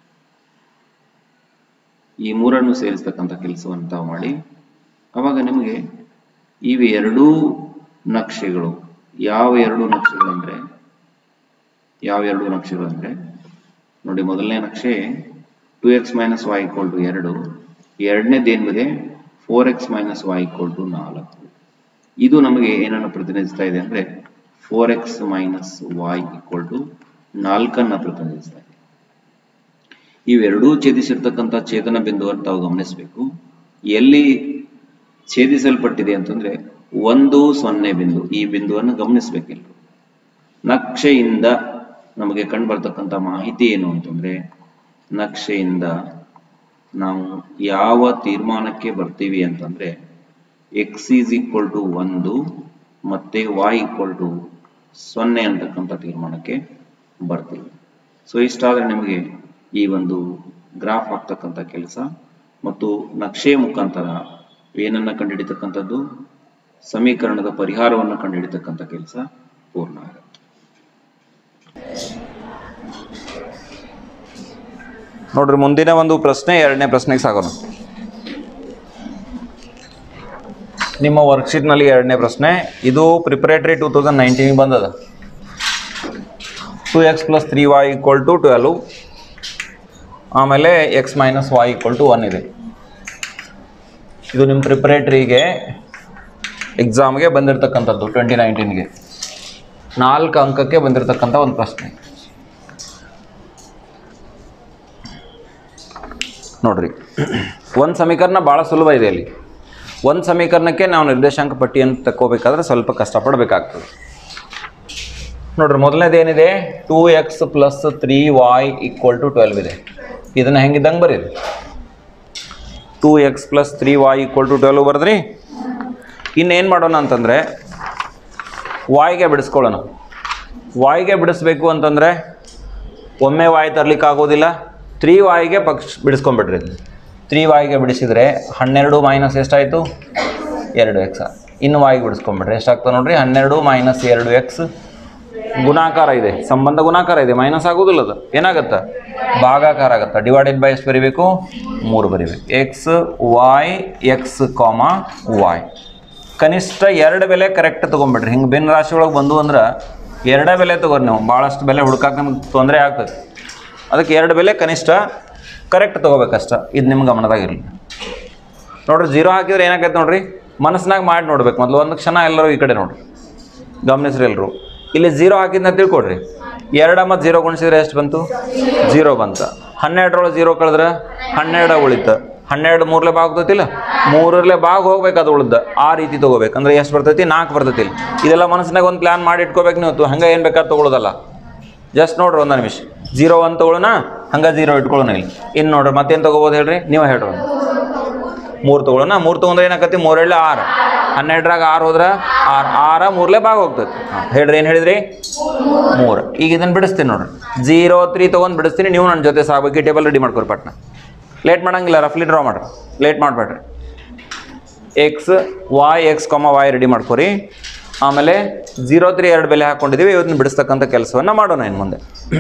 ಈ ಮೂರನ್ನು ಸೇರಿಸ್ತಕ್ಕಂಥ ಕೆಲಸವನ್ನು ತಾವು ಮಾಡಿ ಅವಾಗ ನಿಮಗೆ ಇವು ಎರಡೂ ನಕ್ಷೆಗಳು ಯಾವ ಎರಡು ನಕ್ಷೆಗಳು ಅಂದ್ರೆ ಯಾವ ಎರಡು ನಕ್ಷೆಗಳು ಅಂದ್ರೆ ನೋಡಿ ಮೊದಲನೇ ನಕ್ಷೆ two x minus y equal to ಎರಡು ಎರಡನೇದು ಏನಿದೆ four x minus y equal to ನಾಲ್ಕು ಇದು ನಮಗೆ ಏನನ್ನು ಪ್ರತಿನಿಧಿಸ್ತಾ ಇದೆ ಅಂದ್ರೆ four x minus y equal to ನಾಲ್ಕನ್ನ ಪ್ರತಿನಿಧಿಸ್ತಾ ಇದೆ ಇವೆರಡೂ ಛೇದಿಸಿರ್ತಕ್ಕಂಥ ಛೇದನ ಬಿಂದುವನ್ನು ತಾವು ಗಮನಿಸಬೇಕು ಎಲ್ಲಿ ಛೇದಿಸಲ್ಪಟ್ಟಿದೆ ಅಂತಂದ್ರೆ ಒಂದು ಸೊನ್ನೆ ಬಿಂದು ಈ ಬಿಂದುವನ್ನು ಗಮನಿಸಬೇಕೆಲ್ಲರೂ ನಕ್ಷೆಯಿಂದ ನಮಗೆ ಕಂಡು ಬರ್ತಕ್ಕಂಥ ಮಾಹಿತಿ ಏನು ಅಂತಂದ್ರೆ ನಕ್ಷೆಯಿಂದ ನಾವು ಯಾವ ತೀರ್ಮಾನಕ್ಕೆ ಬರ್ತೀವಿ ಅಂತಂದ್ರೆ ಎಕ್ಸ್ ಈಸ್ ಈಕ್ವಲ್ ಟು ಒಂದು ಮತ್ತೆ ವಾಯ್ ಈಕ್ವಲ್ ಟು ಸೊನ್ನೆ ಅಂತಕ್ಕಂಥ ತೀರ್ಮಾನಕ್ಕೆ ಬರ್ತೀವಿ ಸೊ ಇಷ್ಟಾದ್ರೆ ನಿಮಗೆ ಈ ಒಂದು ಗ್ರಾಫ್ ಆಗ್ತಕ್ಕಂಥ ಕೆಲಸ ಮತ್ತು ನಕ್ಷೆಯ ಮುಖಾಂತರ ಏನನ್ನ ಕಂಡುಹಿಡಿತಕ್ಕಂಥದ್ದು ಸಮೀಕರಣದ ಪರಿಹಾರವನ್ನು ಕಂಡುಹಿಡಿತಕ್ಕಂಥ ಕೆಲಸ ಪೂರ್ಣ ಆಗುತ್ತೆ ನೋಡ್ರಿ ಮುಂದಿನ ಒಂದು ಪ್ರಶ್ನೆ ಎರಡನೇ ಪ್ರಶ್ನೆಗೆ ಸಾಗೋಣ ನಿಮ್ಮ ವರ್ಕ್ಶೀಟ್ನಲ್ಲಿ ಎರಡನೇ ಪ್ರಶ್ನೆ ಇದು ಪ್ರಿಪರೇಟರಿ ಟೂ ತೌಸಂಡ್ ನೈನ್ಟೀನ್ ಬಂದದ two x plus three y equal to twelve ಆಮೇಲೆ x minus y equal to one ಇದೆ ಇದು ನಿಮ್ಮ ಪ್ರಿಪರೇಟ್ರಿಗೆ ಎಕ್ಸಾಮ್ಗೆ ಬಂದಿರತಕ್ಕಂಥದ್ದು ಟ್ವೆಂಟಿ ನೈನ್ಟೀನ್ಗೆ ನಾಲ್ಕು ಅಂಕಕ್ಕೆ ಬಂದಿರತಕ್ಕಂಥ ಒಂದು ಪ್ರಶ್ನೆ ನೋಡ್ರಿ ಒಂದು ಸಮೀಕರಣ ಭಾಳ ಸುಲಭ ಇದೆ ಅಲ್ಲಿ ಒಂದು ಸಮೀಕರಣಕ್ಕೆ ನಾವು ನಿರ್ದೇಶಾಂಕ ಪಟ್ಟಿಯನ್ನು ತಕ್ಕೋಬೇಕಾದ್ರೆ ಸ್ವಲ್ಪ ಕಷ್ಟಪಡಬೇಕಾಗ್ತದೆ ನೋಡ್ರಿ ಮೊದಲನೇದು ಏನಿದೆ two x plus three y equal to twelve ಇದೆ ಇದನ್ನು ಹೆಂಗಿದ್ದಂಗೆ ಬರೀರಿ two x plus three y equal to twelve ಬರೆದ್ರಿ ಇನ್ನೇನು ಮಾಡೋಣ ಅಂತಂದರೆ ವಾಯ್ಗೆ ಬಿಡಿಸ್ಕೊಳ್ಳೋಣ ವಾಯ್ಗೆ ಬಿಡಿಸ್ಬೇಕು ಅಂತಂದರೆ ಒಮ್ಮೆ ವಾಯ್ ತರ್ಲಿಕ್ಕೆ ಆಗೋದಿಲ್ಲ ತ್ರೀ ವಾಯ್ಗೆ ಪಕ್ಷ ಬಿಡಿಸ್ಕೊಂಬಿಡ್ರಿ ತ್ರೀ ವಾಯ್ಗೆ ಬಿಡಿಸಿದರೆ ಹನ್ನೆರಡು ಮೈನಸ್ ಎಷ್ಟಾಯಿತು ಎರಡು ಎಕ್ಸ್ ಇನ್ನು ವಾಯ್ಗೆ ಬಿಡಿಸ್ಕೊಂಬಿಡ್ರಿ ಎಷ್ಟಾಗ್ತದೆ ನೋಡ್ರಿ ಹನ್ನೆರಡು ಮೈನಸ್ ಎರಡು ಎಕ್ಸ್ ಗುಣಾಕಾರ ಇದೆ ಸಂಬಂಧ ಗುಣಾಕಾರ ಇದೆ ಮೈನಸ್ ಆಗೋದಿಲ್ಲ ಅದು ಏನಾಗತ್ತೆ ಭಾಗಾಕಾರ ಆಗತ್ತೆ ಡಿವೈಡೆಡ್ ಬೈ ಎಷ್ಟು ಬರಿಬೇಕು ಮೂರು ಬರಿಬೇಕು x y x comma y ಕನಿಷ್ಠ ಎರಡು ಬೆಲೆ ಕರೆಕ್ಟ್ ತೊಗೊಂಬಿಡ್ರಿ ಹಿಂಗೆ ಭಿನ್ನ ರಾಶಿ ಒಳಗೆ ಬಂದು ಅಂದ್ರೆ ಎರಡೇ ಬೆಲೆ ತೊಗೊರಿ ನೀವು ಭಾಳಷ್ಟು ಬೆಲೆ ಹುಡ್ಕಾಕ ನಮ್ಗೆ ತೊಂದರೆ ಆಗ್ತದೆ ಅದಕ್ಕೆ ಎರಡು ಬೆಲೆ ಕನಿಷ್ಠ ಕರೆಕ್ಟ್ ತೊಗೋಬೇಕಷ್ಟ ಇದು ನಿಮ್ಮ ಗಮನದಾಗಿರಲಿ ನೋಡ್ರಿ ಜೀರೋ ಹಾಕಿದ್ರೆ ಏನಾಗೈತೆ ನೋಡ್ರಿ ಮನಸ್ಸಿನಾಗ ಮಾಡಿ ನೋಡ್ಬೇಕು ಮೊದಲು ಒಂದು ಕ್ಷಣ ಎಲ್ಲರೂ ಈ ಕಡೆ ನೋಡ್ರಿ ಗಮನಿಸ್ರಿ ಎಲ್ಲರೂ ಇಲ್ಲಿ ಜೀರೋ ಹಾಕಿದ್ನ ತಿಳ್ಕೊಡ್ರಿ ಎರಡ ಮತ್ತು ಜೀರೋ ಗುಣಿಸಿದ್ರೆ ಎಷ್ಟು ಬಂತು ಜೀರೋ ಬಂತು ಹನ್ನೆರಡರೊಳಗೆ ಜೀರೋ ಕಳೆದ್ರೆ ಹನ್ನೆರಡು ಉಳಿತು ಹನ್ನೆರಡು ಮೂರಲೆ ಭಾಗ ಹೋಗ್ತೈತಿಲ್ಲ ಮೂರರಲ್ಲೇ ಭಾಗ ಹೋಗ್ಬೇಕು ಅದು ಉಳ್ದ ಆ ರೀತಿ ತೊಗೋಬೇಕು ಅಂದ್ರೆ ಎಷ್ಟು ಬರ್ತೈತಿ ನಾಲ್ಕು ಬರ್ತೈತಿ ಇಲ್ಲಿ ಇದೆಲ್ಲ ಮನಸ್ಸಿನಾಗ ಒಂದು ಪ್ಲ್ಯಾನ್ ಮಾಡಿ ಇಟ್ಕೋಬೇಕು ನೀವು ಹಂಗೆ ಏನು ಬೇಕಾದ್ ತೊಗೊಳೋದಲ್ಲ ಜಸ್ಟ್ ನೋಡ್ರಿ ಒಂದು ನಿಮಿಷ ಜೀರೋ ಒನ್ ತೊಗೊಳೋಣ ಹಂಗೆ ಜೀರೋ ಇಟ್ಕೊಳ್ಳೋಣ ಇಲ್ಲಿ ಇನ್ನು ನೋಡ್ರಿ ಮತ್ತೇನು ತೊಗೋಬೋದು ಹೇಳ್ರಿ ನೀವು ಹೇಳ್ರಿ ಒಂದು ಮೂರು ತೊಗೊಳೋಣ ಮೂರು ತೊಗೊಂಡ್ರೆ ಏನಾಕತಿ ಮೂರೆಳ್ಳೆ ಆರು ಹನ್ನೆರಡರಾಗ ಆರು ಹೋದ್ರೆ ಆರು ಆರ ಮೂರಲೇ ಭಾಗ ಹೋಗ್ತೈತಿ ಹಾಂ ಹೇಳ್ರಿ ಏನು ಹೇಳಿದ್ರಿ ಮೂರು ಈಗ ಇದನ್ನು ಬಿಡಿಸ್ತೀನಿ ನೋಡ್ರಿ ಜೀರೋ ತ್ರೀ ತೊಗೊಂಡು ಬಿಡಿಸ್ತೀನಿ ನೀವು ನನ್ನ ಜೊತೆ ಸಾಗಬೇಕು ಟೇಬಲ್ ರೆಡಿ ಮಾಡ್ಕೊರಿ ಪಟ್ನ ಲೇಟ್ ಮಾಡಂಗಿಲ್ಲ ರಫ್ಲಿ ಡ್ರಾ ಮಾಡ್ರಿ ಲೇಟ್ ಮಾಡಬೇಡ್ರಿ x y x comma y ready ಮಾಡ್ಕೊರಿ ಆಮೇಲೆ ಜೀರೋ ತ್ರೀ ಎರಡು ಬೆಲೆ ಹಾಕ್ಕೊಂಡಿದ್ದೀವಿ ಇವತ್ತನ್ನ ಬಿಡಿಸ್ತಕ್ಕಂಥ ಕೆಲಸವನ್ನು ಮಾಡೋಣ ಇನ್ನು ಮುಂದೆ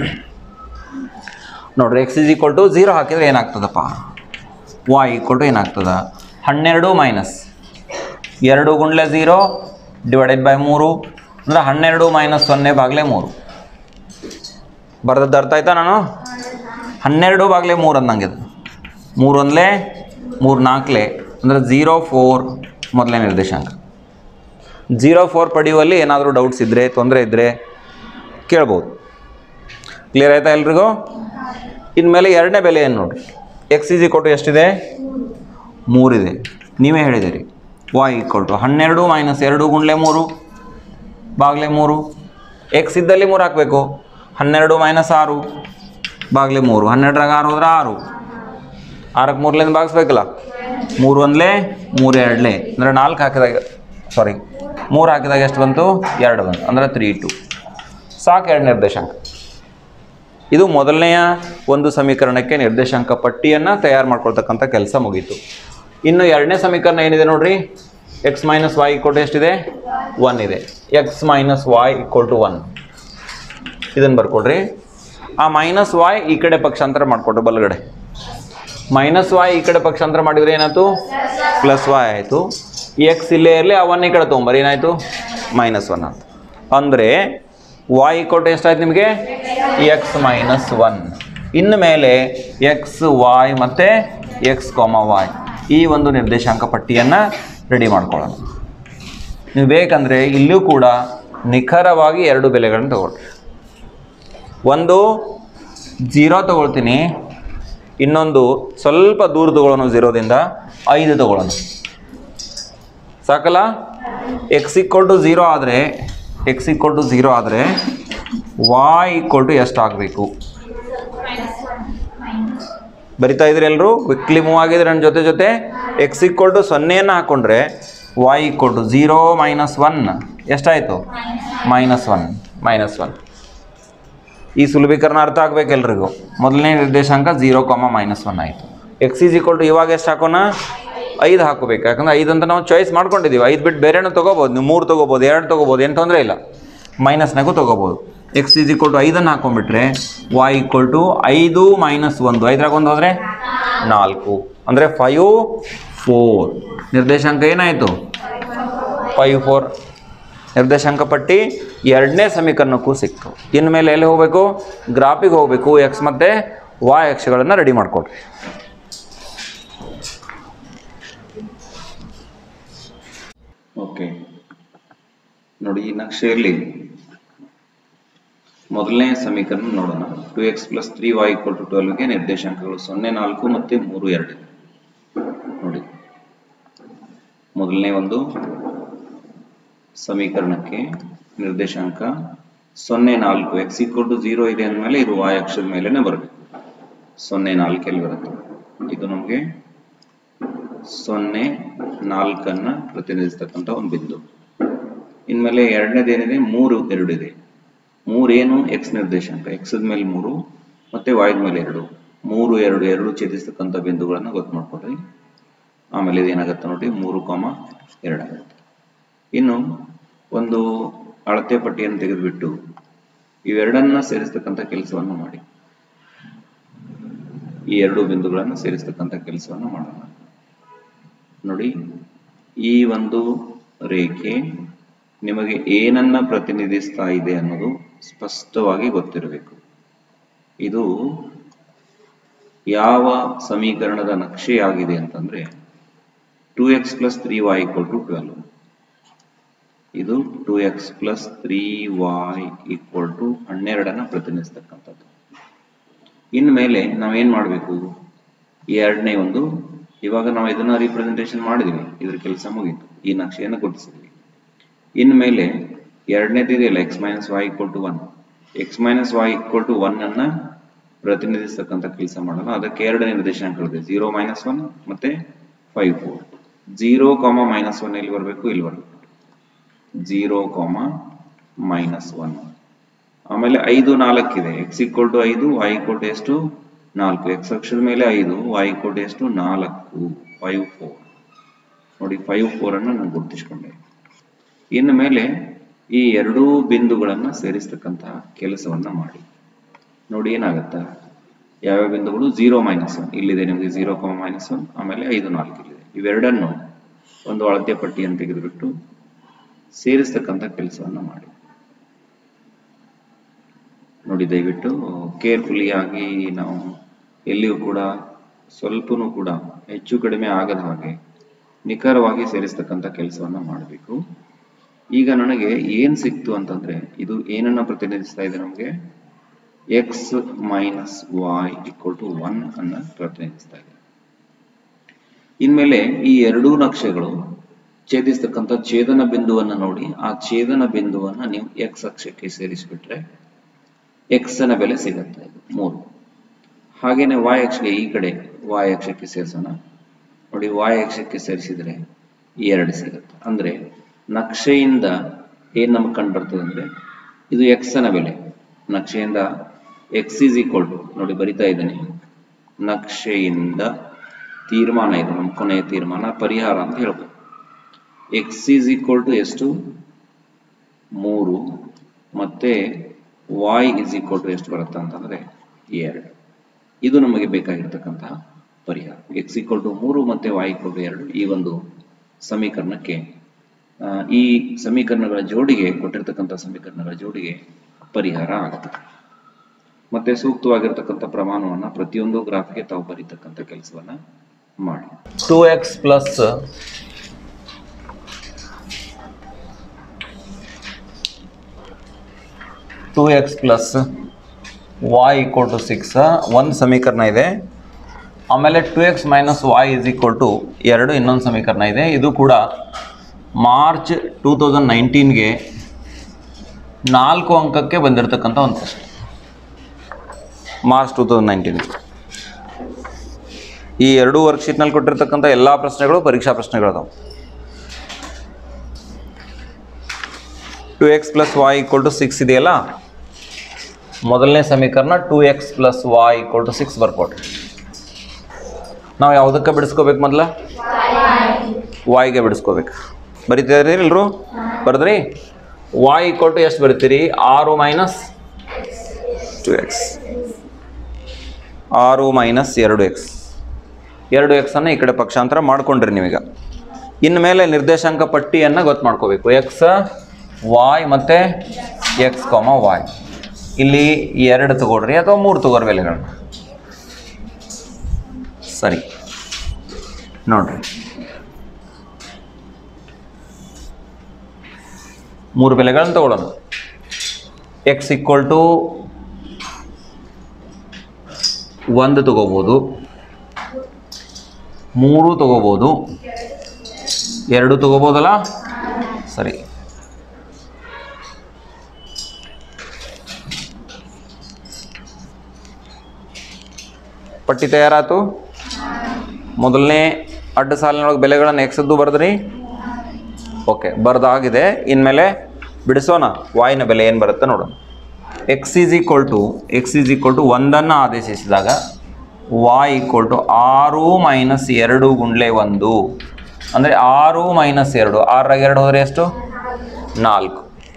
ನೋಡ್ರಿ x is equal to zero ಹಾಕಿದ್ರೆ ಏನಾಗ್ತದಪ್ಪ ವಾಯ್ ಈಕ್ವಲ್ ಟು ಏನಾಗ್ತದ ಹನ್ನೆರಡು ಮೈನಸ್ ಎರಡು ಗುಂಡ್ಲೆ ಝೀರೋ ಡಿವೈಡೆಡ್ ಬೈ ಮೂರು ಅಂದರೆ ಹನ್ನೆರಡು ಮೈನಸ್ ಸೊನ್ನೆ ಬಾಗ್ಲೆ ಮೂರು ಬರ್ದದ್ದು ಅರ್ಥ ಆಯ್ತಾ ನಾನು ಹನ್ನೆರಡು ಬಾಗ್ಲೆ ಮೂರು ಅಂದಂಗೆ ಇದು ಮೂರು ಒಂದ್ಲೆ ಮೂರು ನಾಲ್ಕಲೆ ಅಂದರೆ ಝೀರೋ ಫೋರ್ ಮೊದಲನೇ ನಿರ್ದೇಶಾಂಕ ಜೀರೋ ಫೋರ್ ಪಡೆಯುವಲ್ಲಿ ಏನಾದರೂ ಡೌಟ್ಸ್ ಇದ್ದರೆ ತೊಂದರೆ ಇದ್ದರೆ ಕೇಳ್ಬೋದು ಕ್ಲಿಯರ್ ಆಯ್ತಾ ಎಲ್ರಿಗೂ ಇನ್ಮೇಲೆ ಎರಡನೇ ಬೆಲೆ ಏನು ನೋಡಿ ಎಕ್ಸ್ ಈಜಿ ಕೊಟ್ಟು ಎಷ್ಟಿದೆ ಮೂರಿದೆ ನೀವೇ ಹೇಳಿದಿರಿ ವಾಯ್ ಈಕ್ವಲ್ ಟು ಹನ್ನೆರಡು ಮೈನಸ್ ಎರಡು ಗುಂಡ್ಲೆ ಮೂರು ಬಾಗ್ಲೆ ಮೂರು ಎಕ್ಸ್ ಇದ್ದಲ್ಲಿ ಮೂರು ಹಾಕಬೇಕು ಹನ್ನೆರಡು ಮೈನಸ್ ಆರು ಬಾಗ್ಲೆ ಮೂರು ಹನ್ನೆರಡರಾಗ ಆರು ಹೋದ್ರೆ ಆರು ಆರಕ್ಕೆ ಮೂರ್ಲಿಂದ ಭಾಗಿಸ್ಬೇಕಲ್ಲ ಮೂರು ಒಂದ್ಲೆ ಮೂರು ಎರಡ್ಲೆ ಅಂದರೆ ನಾಲ್ಕು ಹಾಕಿದಾಗ ಸಾರಿ ಮೂರು ಹಾಕಿದಾಗ ಎಷ್ಟು ಬಂತು ಎರಡು ಬಂತು ಅಂದರೆ ತ್ರೀ ಟು ಸಾಕು ಎರಡು ನಿರ್ದೇಶಾಂಕ ಇದು ಮೊದಲನೆಯ ಒಂದು ಸಮೀಕರಣಕ್ಕೆ ನಿರ್ದೇಶಾಂಕ ಪಟ್ಟಿಯನ್ನು ತಯಾರು ಮಾಡ್ಕೊಳ್ತಕ್ಕಂಥ ಕೆಲಸ ಮುಗೀತು ಇನ್ನು ಎರಡನೇ ಸಮೀಕರಣ ಏನಿದೆ ನೋಡ್ರಿ x minus y equal to ಎಷ್ಟಿದೆ ಒನ್ ಇದೆ x minus y equal to one ಇದನ್ನು ಬರ್ಕೊಡ್ರಿ ಆ ಮೈನಸ್ ವಾಯ್ ಈ ಕಡೆ ಪಕ್ಷಾಂತರ ಮಾಡಿಕೊಟ್ರು ಬಲಗಡೆ ಮೈನಸ್ ವಾಯ್ ಈ ಕಡೆ ಪಕ್ಷಾಂತರ ಮಾಡಿದ್ರೆ ಏನಾಯ್ತು ಪ್ಲಸ್ ವಾಯ್ ಆಯಿತು ಎಕ್ಸ್ ಇಲ್ಲೇ ಇರಲಿ ಆ ಒನ್ ಈ ಕಡೆ ತೊಗೊಂಬರಿ ಏನಾಯಿತು ಮೈನಸ್ ಒನ್ ಅಂತ ಅಂದರೆ ವಾಯ್ ಕೊಟ್ಟು ಎಷ್ಟಾಯ್ತು ನಿಮಗೆ ಎಕ್ಸ್ ಮೈನಸ್ ಒನ್ ಇನ್ನು ಮೇಲೆ ಎಕ್ಸ್ ವಾಯ್ ಮತ್ತು ಎಕ್ಸ್ ಕಾಮ ವಾಯ್ ಈ ಒಂದು ನಿರ್ದೇಶಾಂಕ ಪಟ್ಟಿಯನ್ನು ರೆಡಿ ಮಾಡ್ಕೊಳ್ಳೋಣ ನೀವು ಬೇಕಂದರೆ ಇಲ್ಲೂ ಕೂಡ ನಿಖರವಾಗಿ ಎರಡು ಬೆಲೆಗಳನ್ನು ತಗೊಳ್ರಿ ಒಂದು ಜೀರೋ ತಗೊಳ್ತೀನಿ ಇನ್ನೊಂದು ಸ್ವಲ್ಪ ದೂರ ತಗೊಳ್ಳೋಣ ಝೀರೋದಿಂದ ಐದು ತಗೊಳ್ಳೋಣ ಸಾಕಲ್ಲ ಎಕ್ಸ್ ಈಕ್ವಲ್ ಟು ಝೀರೋ ಆದರೆ ಎಕ್ಸ್ ಈಕ್ವಲ್ ಟು ಝೀರೋ ಆದರೆ ವಾಯ್ ಈಕ್ವಲ್ ಟು ಎಷ್ಟು ಆಗಬೇಕು ಬರಿತಾ ಇದ್ರಿ ಎಲ್ಲರೂ ಕ್ವಿಕ್ಲಿ ಮೂವ್ ಆಗಿದ್ರೆ ನನ್ನ ಜೊತೆ ಜೊತೆ ಎಕ್ಸ್ ಈಕ್ವಲ್ ಟು ಸೊನ್ನೆಯನ್ನು ಹಾಕ್ಕೊಂಡ್ರೆ y equal to zero minus one ಎಷ್ಟಾಯಿತು ಮೈನಸ್ ಒನ್ ಮೈನಸ್ ಒನ್ ಈ ಸುಲಭೀಕರಣ ಅರ್ಥ ಆಗ್ಬೇಕು ಎಲ್ರಿಗೂ ಮೊದಲನೇ ನಿರ್ದೇಶಾಂಕ ಝೀರೋ ಕಾಮ ಮೈನಸ್ ಒನ್ ಆಯಿತು ಎಕ್ಸ್ ಈಸ್ ಈಕ್ವಲ್ ಟು ಇವಾಗ ಎಷ್ಟು ಹಾಕೋಣ ಐದು ಹಾಕೋಬೇಕು ಯಾಕಂದ್ರೆ ಐದು ಅಂತ ನಾವು ಚಾಯ್ಸ್ ಮಾಡ್ಕೊಂಡಿದ್ದೀವಿ ಐದು ಬಿಟ್ಟು ಬೇರೆನೂ ತೊಗೋಬೋದು ನೀವು ಮೂರು ತೊಗೋಬೋದು ಎರಡು ತೊಗೋಬೋದು ಏನು ತೊಂದರೆ ಇಲ್ಲ ಮೈನಸ್ನಾಗೂ ತೊಗೋಬೋದು ಎಕ್ಸ್ ಈಸ್ ಈಕ್ವಲ್ ಟು ಐದನ್ನು ಹಾಕೊಂಡ್ಬಿಟ್ರೆ ವಾಯ್ ಈಕ್ವಲ್ ಟು ಐದು ಮೈನಸ್ ಒಂದು ಐದರಾಗ ಒಂದು ಹೋದರೆ ನಾಲ್ಕು ಅಂದರೆ ಫೈವ್ ಫೋರ್ ನಿರ್ದೇಶಾಂಕ ಏನಾಯಿತು ಫೈವ್ ಫೋರ್ ನಿರ್ದೇಶಾಂಕ ಪಟ್ಟಿ ಎರಡನೇ ಸಮೀಕರಣಕ್ಕೂ ಸಿಕ್ತು ಇನ್ಮೇಲೆ ಎಲ್ಲಿ ಹೋಗಬೇಕು ಗ್ರಾಫಿಗೆ ಹೋಗಬೇಕು ಎಕ್ಸ್ ಮತ್ತು ವಾಯ್ ಅಕ್ಷಗಳನ್ನು ರೆಡಿ ಮಾಡಿಕೊಡ್ರಿ ಓಕೆ ನೋಡಿ ಈ ನಕ್ಷೆಯಲ್ಲಿ ಮೊದಲನೇ ಸಮೀಕರಣ ನೋಡೋಣ two x plus three y equal to ಟ್ವೆಲ್ವ್ಗೆ ನಿರ್ದೇಶಾಂಕಗಳು ಸೊನ್ನೆ ನಾಲ್ಕು ಮತ್ತು ಮೂರು ಎರಡು ನೋಡಿ ಮೊದಲನೇ ಒಂದು ಸಮೀಕರಣಕ್ಕೆ ನಿರ್ದೇಶಾಂಕ ಸೊನ್ನೆ ನಾಲ್ಕು ಎಕ್ಸ್ ಈಕ್ವಲ್ ಟು ಜೀರೋ ಇದೆ ಅಂದಮೇಲೆ ಇದು ವಾಯ್ ಅಕ್ಷದ ಮೇಲೆನೆ ಬರಬೇಕು ಸೊನ್ನೆ ನಾಲ್ಕು ಎಲ್ಲಿ ಬರುತ್ತೆ ಇದು ನಮಗೆ ಸೊನ್ನೆ ನಾಲ್ಕನ್ನ ಪ್ರತಿನಿಧಿಸ್ತಕ್ಕಂಥ ಒಂದು ಬಿಂದು ಇನ್ಮೇಲೆ ಎರಡನೇದೇನಿದೆ ಮೂರು ಎರಡು ಇದೆ ಮೂರೇನು ಎಕ್ಸ್ ನಿರ್ದೇಶಾಂಕ ಎಕ್ಸ್ ಮೇಲೆ ಮೂರು ಮತ್ತೆ ವಾಯ್ದ ಮೇಲೆ ಎರಡು ಮೂರು ಎರಡು ಎರಡು ಛೇದಿಸ್ತಕ್ಕಂಥ ಬಿಂದುಗಳನ್ನು ಗೊತ್ತು ಮಾಡ್ಕೊಡ್ರಿ ಆಮೇಲೆ ಇದೇನಾಗುತ್ತೆ ನೋಡಿ ಮೂರು ಕಾಮ ಎರಡಾಗುತ್ತೆ ಇನ್ನು ಒಂದು ಅಳತೆ ಪಟ್ಟಿಯನ್ನು ತೆಗೆದುಬಿಟ್ಟು ಇವೆರಡನ್ನ ಸೇರಿಸ್ತಕ್ಕಂಥ ಕೆಲಸವನ್ನು ಮಾಡಿ ಈ ಎರಡು ಬಿಂದುಗಳನ್ನು ಸೇರಿಸ್ತಕ್ಕಂಥ ಕೆಲಸವನ್ನು ಮಾಡೋಣ ನೋಡಿ ಈ ಒಂದು ರೇಖೆ ನಿಮಗೆ ಏನನ್ನ ಪ್ರತಿನಿಧಿಸ್ತಾ ಇದೆ ಅನ್ನೋದು ಸ್ಪಷ್ಟವಾಗಿ ಗೊತ್ತಿರಬೇಕು ಇದು ಯಾವ ಸಮೀಕರಣದ ನಕ್ಷೆಯಾಗಿದೆ ಅಂತಂದ್ರೆ two x plus three y equal to twelve ಇದು two x plus three y equal to ಹನ್ನೆರಡನ್ನ ಪ್ರತಿನಿಧಿಸ್ತಕ್ಕಂಥದ್ದು ಇನ್ಮೇಲೆ ನಾವೇನ್ ಮಾಡಬೇಕು ಎರಡನೇ ಒಂದು ಇವಾಗ ನಾವು ಇದನ್ನ ರಿಪ್ರೆಸೆಂಟೇಷನ್ ಮಾಡಿದ್ವಿ ಇದ್ರ ಕೆಲಸ ಮುಗೀತು ಈ ನಕ್ಷೆಯನ್ನು ಗುರುತಿಸಿದ್ವಿ ಇನ್ಮೇಲೆ ಎರಡನೇದು ಇದೆಯಲ್ಲ x minus y equal to one x minus y equal to one ಅನ್ನ ಪ್ರತಿನಿಧಿಸ್ತಕ್ಕಂಥ ಕೆಲಸ ಮಾಡೋಣ ಅದಕ್ಕೆ ಎರಡು ನಿರ್ದೇಶಾಂಕಗಳಿದೆ ಜೀರೋ ಮೈನಸ್ ಒನ್ ಮತ್ತೆ five four zero comma minus one ಎಲ್ಲಿ ಬರಬೇಕು ಇಲ್ಲಿ ಬರಬೇಕು ಜೀರೋ ಕಾಮ ಮೈನಸ್ ಒನ್ ಆಮೇಲೆ ಐದು ನಾಲ್ಕಿದೆ ಎಕ್ಸ್ ಈಕ್ವಲ್ ಟು ಐದು ವೈ ಈಕ್ವಲ್ ಟು ಎಷ್ಟು ನಾಲ್ಕು ಎಕ್ಸ್ ಅಕ್ಷದ ಮೇಲೆ ಐದು ವೈ ಈಕ್ವಲ್ ಟು ಎಷ್ಟು ನಾಲ್ಕು ಫೈವ್ ಫೋರ್ ನೋಡಿ ಫೈವ್ ಫೋರ್ ಅನ್ನು ನಾನು ಗುರುತಿಸ್ಕೊಂಡೆ ಇನ್ನು ಮೇಲೆ ಈ ಎರಡೂ ಬಿಂದುಗಳನ್ನ ಸೇರಿಸ್ತಕ್ಕಂತಹ ಕೆಲಸವನ್ನ ಮಾಡಿ ನೋಡಿ ಏನಾಗತ್ತ ಯಾವ್ಯಾವ ಬಿಂದುಗಳು ಜೀರೋ ಮೈನಸ್ ಒನ್ ಇಲ್ಲಿದೆ ನಿಮಗೆ ಜೀರೋ ಕಾಮ ಮೈನಸ್ ಒನ್ ಆಮೇಲೆ ಐದು ನಾಲ್ಕು ಇಲ್ಲಿದೆ ಇವೆರಡನ್ನು ಒಂದು ಅಳತೆ ಪಟ್ಟಿಯನ್ನು ತೆಗೆದುಬಿಟ್ಟು ಸೇರಿಸ್ತಕ್ಕಂಥ ಕೆಲಸವನ್ನ ಮಾಡಿ ನೋಡಿ ದಯವಿಟ್ಟು ಕೇರ್ಫುಲಿ ಆಗಿ ನಾವು ಎಲ್ಲಿಯೂ ಕೂಡ ಸ್ವಲ್ಪನೂ ಕೂಡ ಹೆಚ್ಚು ಕಡಿಮೆ ಆಗದ ಹಾಗೆ ನಿಖರವಾಗಿ ಸೇರಿಸ್ತಕ್ಕಂಥ ಕೆಲಸವನ್ನ ಮಾಡಬೇಕು ಈಗ ನನಗೆ ಏನ್ ಸಿಕ್ತು ಅಂತಂದ್ರೆ ಇದು ಏನನ್ನ ಪ್ರತಿನಿಧಿಸ್ತಾ ಇದೆ ನಮಗೆ x minus y equal to one ಅನ್ನ ಪ್ರತಿನಿಧಿಸ್ತಾ ಇದೆ ಇನ್ಮೇಲೆ ಈ ಎರಡೂ ನಕ್ಷೆಗಳು ಛೇದಿಸ್ತಕ್ಕಂಥ ಛೇದನ ಬಿಂದುವನ್ನ ನೋಡಿ ಆ ಛೇದನ ಬಿಂದುವನ್ನ ನೀವು ಎಕ್ಸ್ ಅಕ್ಷಕ್ಕೆ ಸೇರಿಸಿಬಿಟ್ರೆ ಎಕ್ಸ್ ನ ಬೆಲೆ ಸಿಗತ್ತೆ ಇದು ಮೂರು ಹಾಗೇನೆ ವಾಯ್ ಅಕ್ಷಕ್ಕೆ ಈ ಕಡೆ ವಾಯ್ ಅಕ್ಷಕ್ಕೆ ಸೇರಿಸೋಣ ನೋಡಿ ವಾಯ್ ಅಕ್ಷಕ್ಕೆ ಸೇರಿಸಿದ್ರೆ ಎರಡು ಸಿಗುತ್ತೆ ಅಂದ್ರೆ ನಕ್ಷೆಯಿಂದ ಏನ್ ನಮ್ಗೆ ಕಂಡು ಬರ್ತದೆ ಅಂದ್ರೆ ಇದು ಎಕ್ಸ್ ನ ಬೆಲೆ ನಕ್ಷೆಯಿಂದ ಎಕ್ಸ್ ಈಸ್ ಈಕ್ವಲ್ ಟು ನೋಡಿ ಬರಿತಾ ಇದ್ದೇನೆ ನಕ್ಷೆಯಿಂದ ತೀರ್ಮಾನ ಇದು ನಮ್ಮ ಕೊನೆಯ ತೀರ್ಮಾನ ಪರಿಹಾರ ಅಂತ ಹೇಳ್ಬೋದು ಎಕ್ಸ್ ಈಸ್ ಈಕ್ವಲ್ ಟು ಎಷ್ಟು ಮೂರು ಮತ್ತೆ ವಾಯ್ ಇಸ್ ಈಕ್ವಲ್ ಟು ಎಷ್ಟು ಬರುತ್ತೆ ಅಂತಂದ್ರೆ ಎರಡು ಇದು ನಮಗೆ ಬೇಕಾಗಿರ್ತಕ್ಕಂತಹ ಪರಿಹಾರ ಎಕ್ಸ್ ಈಕ್ವಲ್ ಟು ಮೂರು ಮತ್ತೆ ವಾಯ್ ಈಕ್ವಲ್ ಟು ಎರಡು ಈ ಒಂದು ಸಮೀಕರಣಕ್ಕೆ ಆ, ಈ ಸಮೀಕರಣಗಳ ಜೋಡಿಗೆ ಕೊಟ್ಟಿರ್ತಕ್ಕಂಥ ಸಮೀಕರಣಗಳ ಜೋಡಿಗೆ ಪರಿಹಾರ ಆಗುತ್ತೆ ಮತ್ತೆ ಸೂಕ್ತವಾಗಿರ್ತಕ್ಕಂಥ ಪ್ರಮಾಣವನ್ನ ಪ್ರತಿಯೊಂದು ಗ್ರಾಫ್ಗೆ ತಾವು ಬರೀತಕ್ಕಂಥ ಕೆಲಸವನ್ನ ಮಾಡಿ two x plus two x plus y equal to six ಒಂದು ಸಮೀಕರಣ ಇದೆ ಆಮೇಲೆ two x minus y is equal to ಎರಡು ಇನ್ನೊಂದು ಸಮೀಕರಣ ಇದೆ ಇದು ಕೂಡ ಮಾರ್ಚ್ ಟೂ ತೌಸಂಡ್ ನೈನ್ಟೀನ್ಗೆ ನಾಲ್ಕು ಅಂಕಕ್ಕೆ ಬಂದಿರತಕ್ಕಂಥ ಒಂದು ಪ್ರಶ್ನೆ ಮಾರ್ಚ್ ಟೂ ತೌಸಂಡ್ ನೈನ್ಟೀನ್ ಈ ಎರಡು ವರ್ಕ್ಶೀಟ್ನಲ್ಲಿ ಕೊಟ್ಟಿರ್ತಕ್ಕಂಥ ಎಲ್ಲ ಪ್ರಶ್ನೆಗಳು ಪರೀಕ್ಷಾ ಪ್ರಶ್ನೆಗಳದಾವೆ two x plus y equal to six ಇದೆಯಲ್ಲ ಮೊದಲನೇ ಸಮೀಕರಣ two x plus y equal to six ಬರ್ಕೊಟ್ರಿ ನಾವು ಯಾವುದಕ್ಕೆ ಬಿಡಿಸ್ಕೋಬೇಕು ಮೊದಲ ವಾಯ್ಗೆ ಬಿಡಿಸ್ಕೋಬೇಕು ಬರಿತಿದ್ರಿ ಎಲ್ರು ಬರೆದ್ರಿ ವಾಯ್ ಈಕ್ವಲ್ ಟು ಎಷ್ಟು ಬರಿತೀರಿ ಆರು ಮೈನಸ್ ಟು ಎಕ್ಸ್ ಆರು ಮೈನಸ್ ಎರಡು ಎಕ್ಸ್ ಎರಡು ಎಕ್ಸನ್ನು ಈ ಕಡೆ ಪಕ್ಷಾಂತರ ಮಾಡ್ಕೊಂಡ್ರಿ ನೀವೀಗ ಇನ್ನು ಮೇಲೆ ನಿರ್ದೇಶಾಂಕ ಪಟ್ಟಿಯನ್ನು ಗೊತ್ತು ಮಾಡ್ಕೋಬೇಕು ಎಕ್ಸ್ ವಾಯ್ ಮತ್ತು ಎಕ್ಸ್ ಕಾಮ ವಾಯ್ ಇಲ್ಲಿ ಎರಡು ತಗೊಳ್ರಿ ಅಥವಾ ಮೂರು ತಗೋರಿ ಬೆಲೆಗಳನ್ನ ಸರಿ ನೋಡ್ರಿ ಮೂರು ಬೆಲೆಗಳನ್ನ ತಗೊಳ್ಳೋಣ ಎಕ್ಸ್ ಈಕ್ವಲ್ ಟು ಒಂದು ತಗೋಬೋದು ಮೂರು ತಗೋಬೋದು ಎರಡು ತಗೋಬೋದಲ್ಲ ಸರಿ ಪಟ್ಟಿ ತಯಾರಾತು ಮೊದಲನೇ ಅಡ್ಡ ಸಾಲಿನೊಳಗೆ ಬೆಲೆಗಳನ್ನು ಎಕ್ಸದ್ದು ಬರೆದ್ರಿ ಓಕೆ ಬರ್ದಾಗಿದೆ ಇನ್ಮೇಲೆ ಬಿಡಿಸೋಣ ವಾಯಿನ ಬೆಲೆ ಏನು ಬರುತ್ತೆ ನೋಡೋಣ x is equal to x is equal to ಒಂದನ್ನು ಆದೇಶಿಸಿದಾಗ ವಾಯ್ ಈಕ್ವಲ್ ಟು ಆರು ಮೈನಸ್ ಎರಡು ಗುಂಡ್ಲೆ ಒಂದು ಅಂದರೆ ಆರು ಮೈನಸ್ ಎರಡು ಆರಾಗ ಎರಡು ಹೋದರೆ ಎಷ್ಟು ನಾಲ್ಕು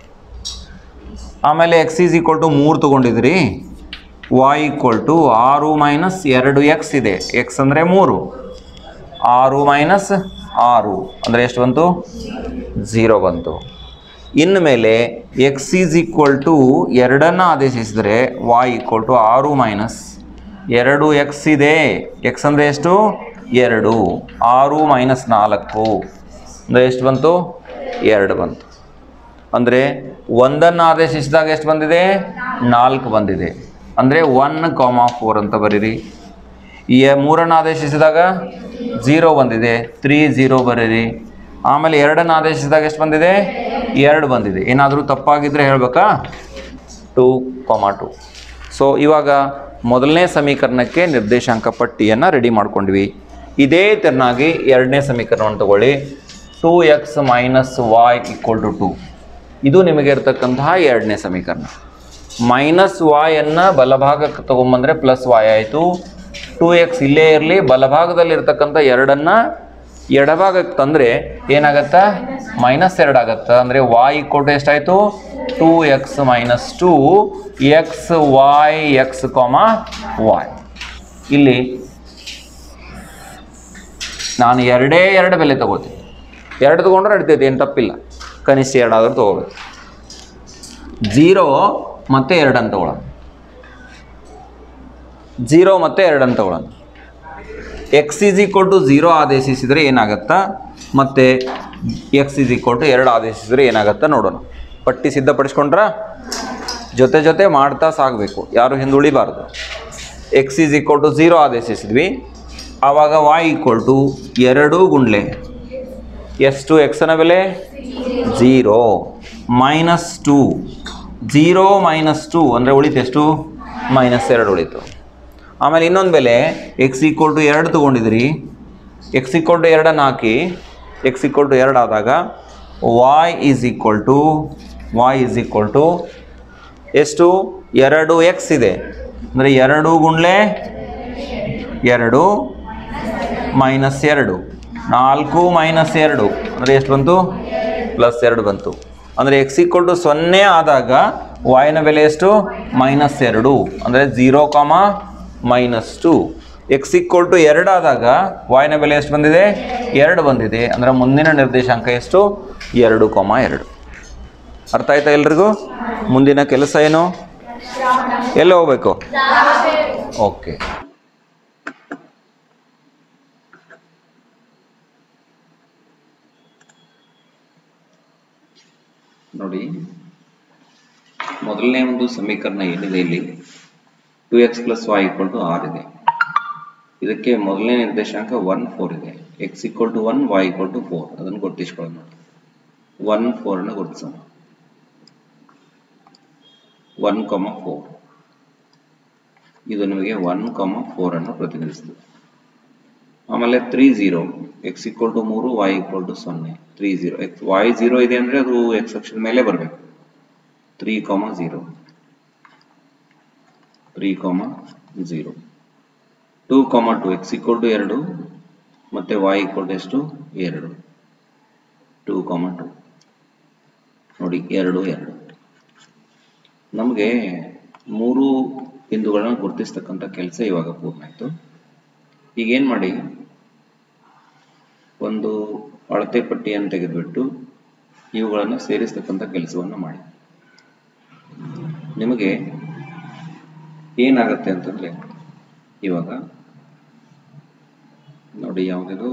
ಆಮೇಲೆ ಎಕ್ಸ್ ಈಸ್ ಈಕ್ವಲ್ ಟು ಮೂರು ತೊಗೊಂಡಿದ್ರಿ ವಾಯ್ ಈಕ್ವಲ್ ಟು ಆರು ಮೈನಸ್ ಎರಡು ಎಕ್ಸ್ ಇದೆ ಎಕ್ಸ್ ಅಂದರೆ ಮೂರು ಆರು ಮೈನಸ್ ಆರು ಅಂದರೆ ಎಷ್ಟು ಬಂತು ಝೀರೋ ಬಂತು ಇನ್ನು ಮೇಲೆ ಎಕ್ಸ್ ಈಸ್ ಈಕ್ವಲ್ ಟು ಎರಡನ್ನು ಆದೇಶಿಸಿದರೆ ವಾಯ್ ಈಕ್ವಲ್ ಟು ಆರು ಮೈನಸ್ ಎರಡು ಎಕ್ಸ್ ಇದೆ ಎಕ್ಸ್ ಅಂದರೆ ಎಷ್ಟು ಎರಡು ಆರು ಮೈನಸ್ ನಾಲ್ಕು ಅಂದರೆ ಎಷ್ಟು ಬಂತು ಎರಡು ಬಂತು ಅಂದರೆ ಒಂದನ್ನು ಆದೇಶಿಸಿದಾಗ ಎಷ್ಟು ಬಂದಿದೆ ನಾಲ್ಕು ಬಂದಿದೆ ಅಂದರೆ ಒನ್ ಕಾಮ ಫೋರ್ ಅಂತ ಬರೀರಿ ಈ ಮೂರನ್ನು ಆದೇಶಿಸಿದಾಗ ಝೀರೋ ಬಂದಿದೆ ತ್ರೀ ಝೀರೋ ಬರೀರಿ ಆಮೇಲೆ ಎರಡನ್ನು ಆದೇಶಿಸಿದಾಗ ಎಷ್ಟು ಬಂದಿದೆ ಎರಡು ಬಂದಿದೆ ಏನಾದರೂ ತಪ್ಪಾಗಿದ್ದರೆ ಹೇಳ್ಬೇಕಾ ಟು ಕಾಮ ಟು ಸೊ ಇವಾಗ ಮೊದಲನೇ ಸಮೀಕರಣಕ್ಕೆ ನಿರ್ದೇಶಾಂಕ ಪಟ್ಟಿಯನ್ನು ರೆಡಿ ಮಾಡ್ಕೊಂಡ್ವಿ ಇದೇ ತೆರನಾಗಿ ಎರಡನೇ ಸಮೀಕರಣವನ್ನು ತಗೊಳ್ಳಿ two x minus y equal to two ಇದು ನಿಮಗೆ ಇರತಕ್ಕಂತಹ ಎರಡನೇ ಸಮೀಕರಣ ಮೈನಸ್ ವಾಯನ್ನು ಬಲಭಾಗಕ್ಕೆ ತೊಗೊಂಬಂದರೆ ಪ್ಲಸ್ ವಾಯ್ ಆಯಿತು ಟೂ ಎಕ್ಸ್ ಇಲ್ಲೇ ಇರಲಿ ಬಲಭಾಗದಲ್ಲಿ ಇರ್ತಕ್ಕಂಥ ಎರಡನ್ನು ಎಡಭಾಗಕ್ಕೆ ತಂದರೆ ಏನಾಗತ್ತಾ ಮೈನಸ್ ಎರಡು ಆಗತ್ತೆ ಅಂದರೆ ವಾಯ್ ಕೊಟ್ಟು ಎಷ್ಟಾಯಿತು two x minus two x y x comma y ಇಲ್ಲಿ ನಾನು ಎರಡೇ ಎರಡು ಬೆಲೆ ತಗೋತೀನಿ ಎರಡು ತೊಗೊಂಡ್ರೆ ನಡಿತೈತೆ ಏನು ತಪ್ಪಿಲ್ಲ ಕನಿಷ್ಠ ಎರಡಾದ್ರೂ ತೊಗೋಬೇಕು ಜೀರೋ ಮತ್ತು ಎರಡನ್ನು ತಗೊಳ್ಳೋಣ ಜೀರೋ ಮತ್ತು ಎರಡನ್ನು ತಗೊಳ್ಳೋಣ x is equal to zero ಆದೇಶಿಸಿದರೆ ಏನಾಗುತ್ತಾ ಮತ್ತು ಎಕ್ಸ್ ಇಸ್ ಈಕ್ವಲ್ ಟು ಎರಡು ಆದೇಶಿಸಿದ್ರೆ ಏನಾಗುತ್ತೆ ನೋಡೋಣ ಪಟ್ಟಿ ಸಿದ್ಧಪಡಿಸ್ಕೊಂಡ್ರ ಜೊತೆ ಜೊತೆ ಮಾಡ್ತಾ ಸಾಗಬೇಕು ಯಾರು ಹಿಂದುಳಿಬಾರ್ದು x is equal to zero ಆದೇಶಿಸಿದ್ವಿ ಆವಾಗ ವಾಯ್ ಈಕ್ವಲ್ ಟು ಎರಡು ಗುಂಡ್ಲೆ ಎಷ್ಟು ಎಕ್ಸನ ಬೆಲೆ zero minus two zero minus two ಅಂದರೆ ಉಳಿತು ಎಷ್ಟು ಮೈನಸ್ ಎರಡು ಉಳಿತು ಆಮೇಲೆ ಇನ್ನೊಂದು ಬೆಲೆ ಎಕ್ಸ್ ಈಕ್ವಲ್ ಟು ಎರಡು ತೊಗೊಂಡಿದ್ರಿ ಎಕ್ಸ್ ಈಕ್ವಲ್ ಟು ಎರಡನ್ನು ಹಾಕಿ ಎಕ್ಸ್ ಈಕ್ವಲ್ ಟು ಎರಡು ಆದಾಗ y is equal to y is equal to ಎಷ್ಟು ಎರಡು ಎಕ್ಸ್ ಇದೆ ಅಂದರೆ ಎರಡು ಗುಂಡ್ಲೆ ಎರಡು ಮೈನಸ್ ಎರಡು ನಾಲ್ಕು ಮೈನಸ್ ಎರಡು ಅಂದರೆ ಎಷ್ಟು ಬಂತು ಪ್ಲಸ್ ಎರಡು ಬಂತು ಅಂದರೆ ಎಕ್ಸ್ ಈಕ್ವಲ್ ಟು ಸೊನ್ನೆ ಆದಾಗ ವಾಯ್ನ ಬೆಲೆ ಎಷ್ಟು ಮೈನಸ್ ಎರಡು ಅಂದರೆ zero comma minus two x equal to ಎರಡು ಆದಾಗ ವಾಯ್ನ ಬೆಲೆ ಎಷ್ಟು ಬಂದಿದೆ ಎರಡು ಬಂದಿದೆ ಅಂದರೆ ಮುಂದಿನ ನಿರ್ದೇಶಾಂಕ ಎಷ್ಟು ಎರಡು ಕಾಮ ಎರಡು ಅರ್ಥ ಆಯ್ತಾ ಎಲ್ರಿಗೂ ಮುಂದಿನ ಕೆಲಸ ಏನು ಎಲ್ಲಿ ಹೋಗ್ಬೇಕು ಓಕೆ ನೋಡಿ ಮೊದಲನೇ ಒಂದು ಸಮೀಕರಣ ಏನಿದೆ ಇಲ್ಲಿ two x plus y equal to ಆರ್ ಇದೆ ಇದಕ್ಕೆ ಮೊದಲನೇ ನಿರ್ದೇಶಾಂಕ ಒನ್ ಫೋರ್ ಇದೆ x equal to one y equal to four ಅದನ್ನು ಗುರುತಿಸ್ಕೊಳ್ಳೋಣ ನೋಡಿ ಒನ್ ಫೋರ್ ಅನ್ನು ಗುರುತಿಸೋಣ ಒನ್ ಕಾಮ ಫೋರ್ ಇದು ನಿಮಗೆ ಒನ್ ಕಾಮ ಫೋರ್ ಅನ್ನು ಪ್ರತಿನಿಧಿಸ್ತದೆ ಆಮೇಲೆ three zero x equal to ಮೂರು ವೈ ಈಕ್ವಲ್ ಟು ಸೊನ್ನೆ three zero x y zero ಇದೆ ಅಂದರೆ ಅದು ಎಕ್ಸ್ ಅಕ್ಷದ ಮೇಲೆ ಬರಬೇಕು three comma zero three comma zero two comma two x equal to ಎರಡು ಮತ್ತು ವೈ ಈಕ್ವಲ್ ಟು ಎಷ್ಟು ಎರಡು ಟೂ ಕಾಮ ಟು ನೋಡಿ ಎರಡು ಎರಡು ನಮಗೆ ಮೂರು ಬಿಂದುಗಳನ್ನ ಗುರುತಿಸ್ತಕ್ಕಂಥ ಕೆಲಸ ಇವಾಗ ಪೂರ್ಣ ಆಯಿತು ಈಗ ಏನು ಮಾಡಿ ಒಂದು ಅಳತೆ ಪಟ್ಟಿಯನ್ನು ತೆಗೆದುಬಿಟ್ಟು ಇವುಗಳನ್ನು ಸೇರಿಸ್ತಕ್ಕಂಥ ಕೆಲಸವನ್ನು ಮಾಡಿ ನಿಮಗೆ ಏನಾಗತ್ತೆ ಅಂತಂದರೆ ಇವಾಗ ನೋಡಿ ಯಾವುದಿದು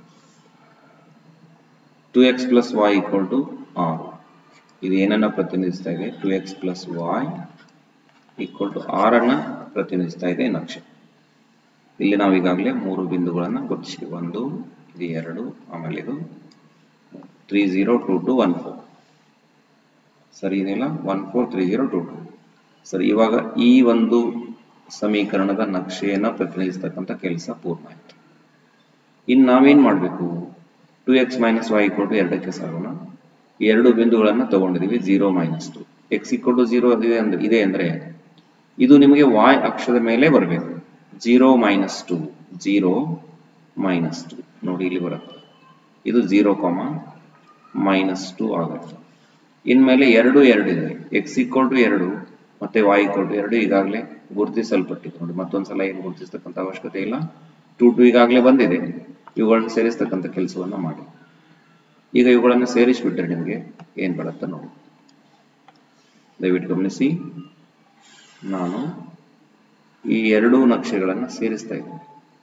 two x plus y equal to ಆರ್ ಇದು ಏನನ್ನ ಪ್ರತಿನಿಧಿಸ್ತಾ ಇದೆ two x plus y equal to ಆರ್ ಅನ್ನ ಪ್ರತಿನಿಧಿಸ್ತಾ ಇದೆ ನಕ್ಷೆ ಇಲ್ಲಿ ನಾವು ಈಗಾಗಲೇ ಮೂರು ಬಿಂದುಗಳನ್ನು ಗುರುತಿಸಿದ್ವಿ ಒಂದು ಇದು ಎರಡು ಆಮೇಲೆ ಇದು three zero two two one four ಸರಿ ಇದೆಯಲ್ಲ one four three zero two two ಸರಿ ಇವಾಗ ಈ ಒಂದು ಸಮೀಕರಣದ ನಕ್ಷೆಯನ್ನು ಪ್ರತಿನಿಧಿಸ್ತಕ್ಕಂಥ ಕೆಲಸ ಪೂರ್ಣ ಆಯಿತು ಇನ್ನು ನಾವೇನು ಮಾಡಬೇಕು two x minus y equal to ಎರಡಕ್ಕೆ ಸಾಗೋಣ ಎರಡು ಬಿಂದುಗಳನ್ನು ತಗೊಂಡಿದ್ದೀವಿ zero minus two x equal to zero ಇದೆ ಅಂದ್ರೆ ಇದೆ ಅಂದರೆ ಇದು ನಿಮಗೆ ವಾಯ್ ಅಕ್ಷದ ಮೇಲೆ ಬರಬೇಕು zero minus two zero minus two ನೋಡಿ ಇಲ್ಲಿ ಬರುತ್ತೆ ಇದು ಝೀರೋ ಕಾಮ ಮೈನಸ್ ಟು ಆಗುತ್ತೆ ಇನ್ಮೇಲೆ ಎರಡು ಎರಡು ಇದೆ ಎಕ್ಸ್ ಈಕ್ವಲ್ ಟು ಎರಡು ಮತ್ತೆ ವಾಯ್ ಈಕ್ವಲ್ ಟು ಎರಡು ಈಗಾಗಲೇ ಗುರುತಿಸಲ್ಪಟ್ಟಿದೆ ನೋಡಿ ಮತ್ತೊಂದ್ಸಲ ಏನು ಗುರುತಿಸ್ತಕ್ಕಂಥ ಅವಶ್ಯಕತೆ ಇಲ್ಲ ಟು ಟು ಈಗಾಗಲೇ ಬಂದಿದೆ ಇವುಗಳನ್ನು ಸೇರಿಸ್ತಕ್ಕಂಥ ಕೆಲಸವನ್ನ ಮಾಡಿ ಈಗ ಇವುಗಳನ್ನು ಸೇರಿಸ್ಬಿಟ್ರೆ ನಿಮಗೆ ಏನು ಬರುತ್ತೆ ನೋಡಿ ದಯವಿಟ್ಟು ಗಮನಿಸಿ ನಾನು ಈ ಎರಡೂ ನಕ್ಷೆಗಳನ್ನು ಸೇರಿಸ್ತಾ ಇದ್ದೀನಿ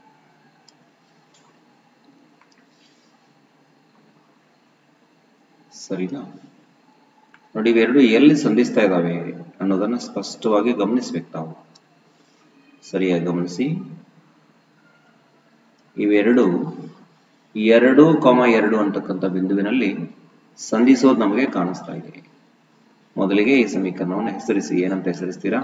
ಸರಿನಾ ನೋಡಿ ಇವೆರಡು ಎಲ್ಲಿ ಸಂಧಿಸ್ತಾ ಇದ್ದಾವೆ ಅನ್ನೋದನ್ನ ಸ್ಪಷ್ಟವಾಗಿ ಗಮನಿಸ್ಬೇಕು ತಾವು ಸರಿಯಾಗಿ ಗಮನಿಸಿ ಇವೆರಡು ಎರಡು ಕಾಮ ಎರಡು ಅಂತಕ್ಕಂಥ ಬಿಂದುವಿನಲ್ಲಿ ಸಂಧಿಸೋದು ನಮಗೆ ಕಾಣಿಸ್ತಾ ಇದೆ ಮೊದಲಿಗೆ ಈ ಸಮೀಕರಣವನ್ನು ಹೆಸರಿಸಿ ಏನಂತ ಹೆಸರಿಸ್ತೀರಾ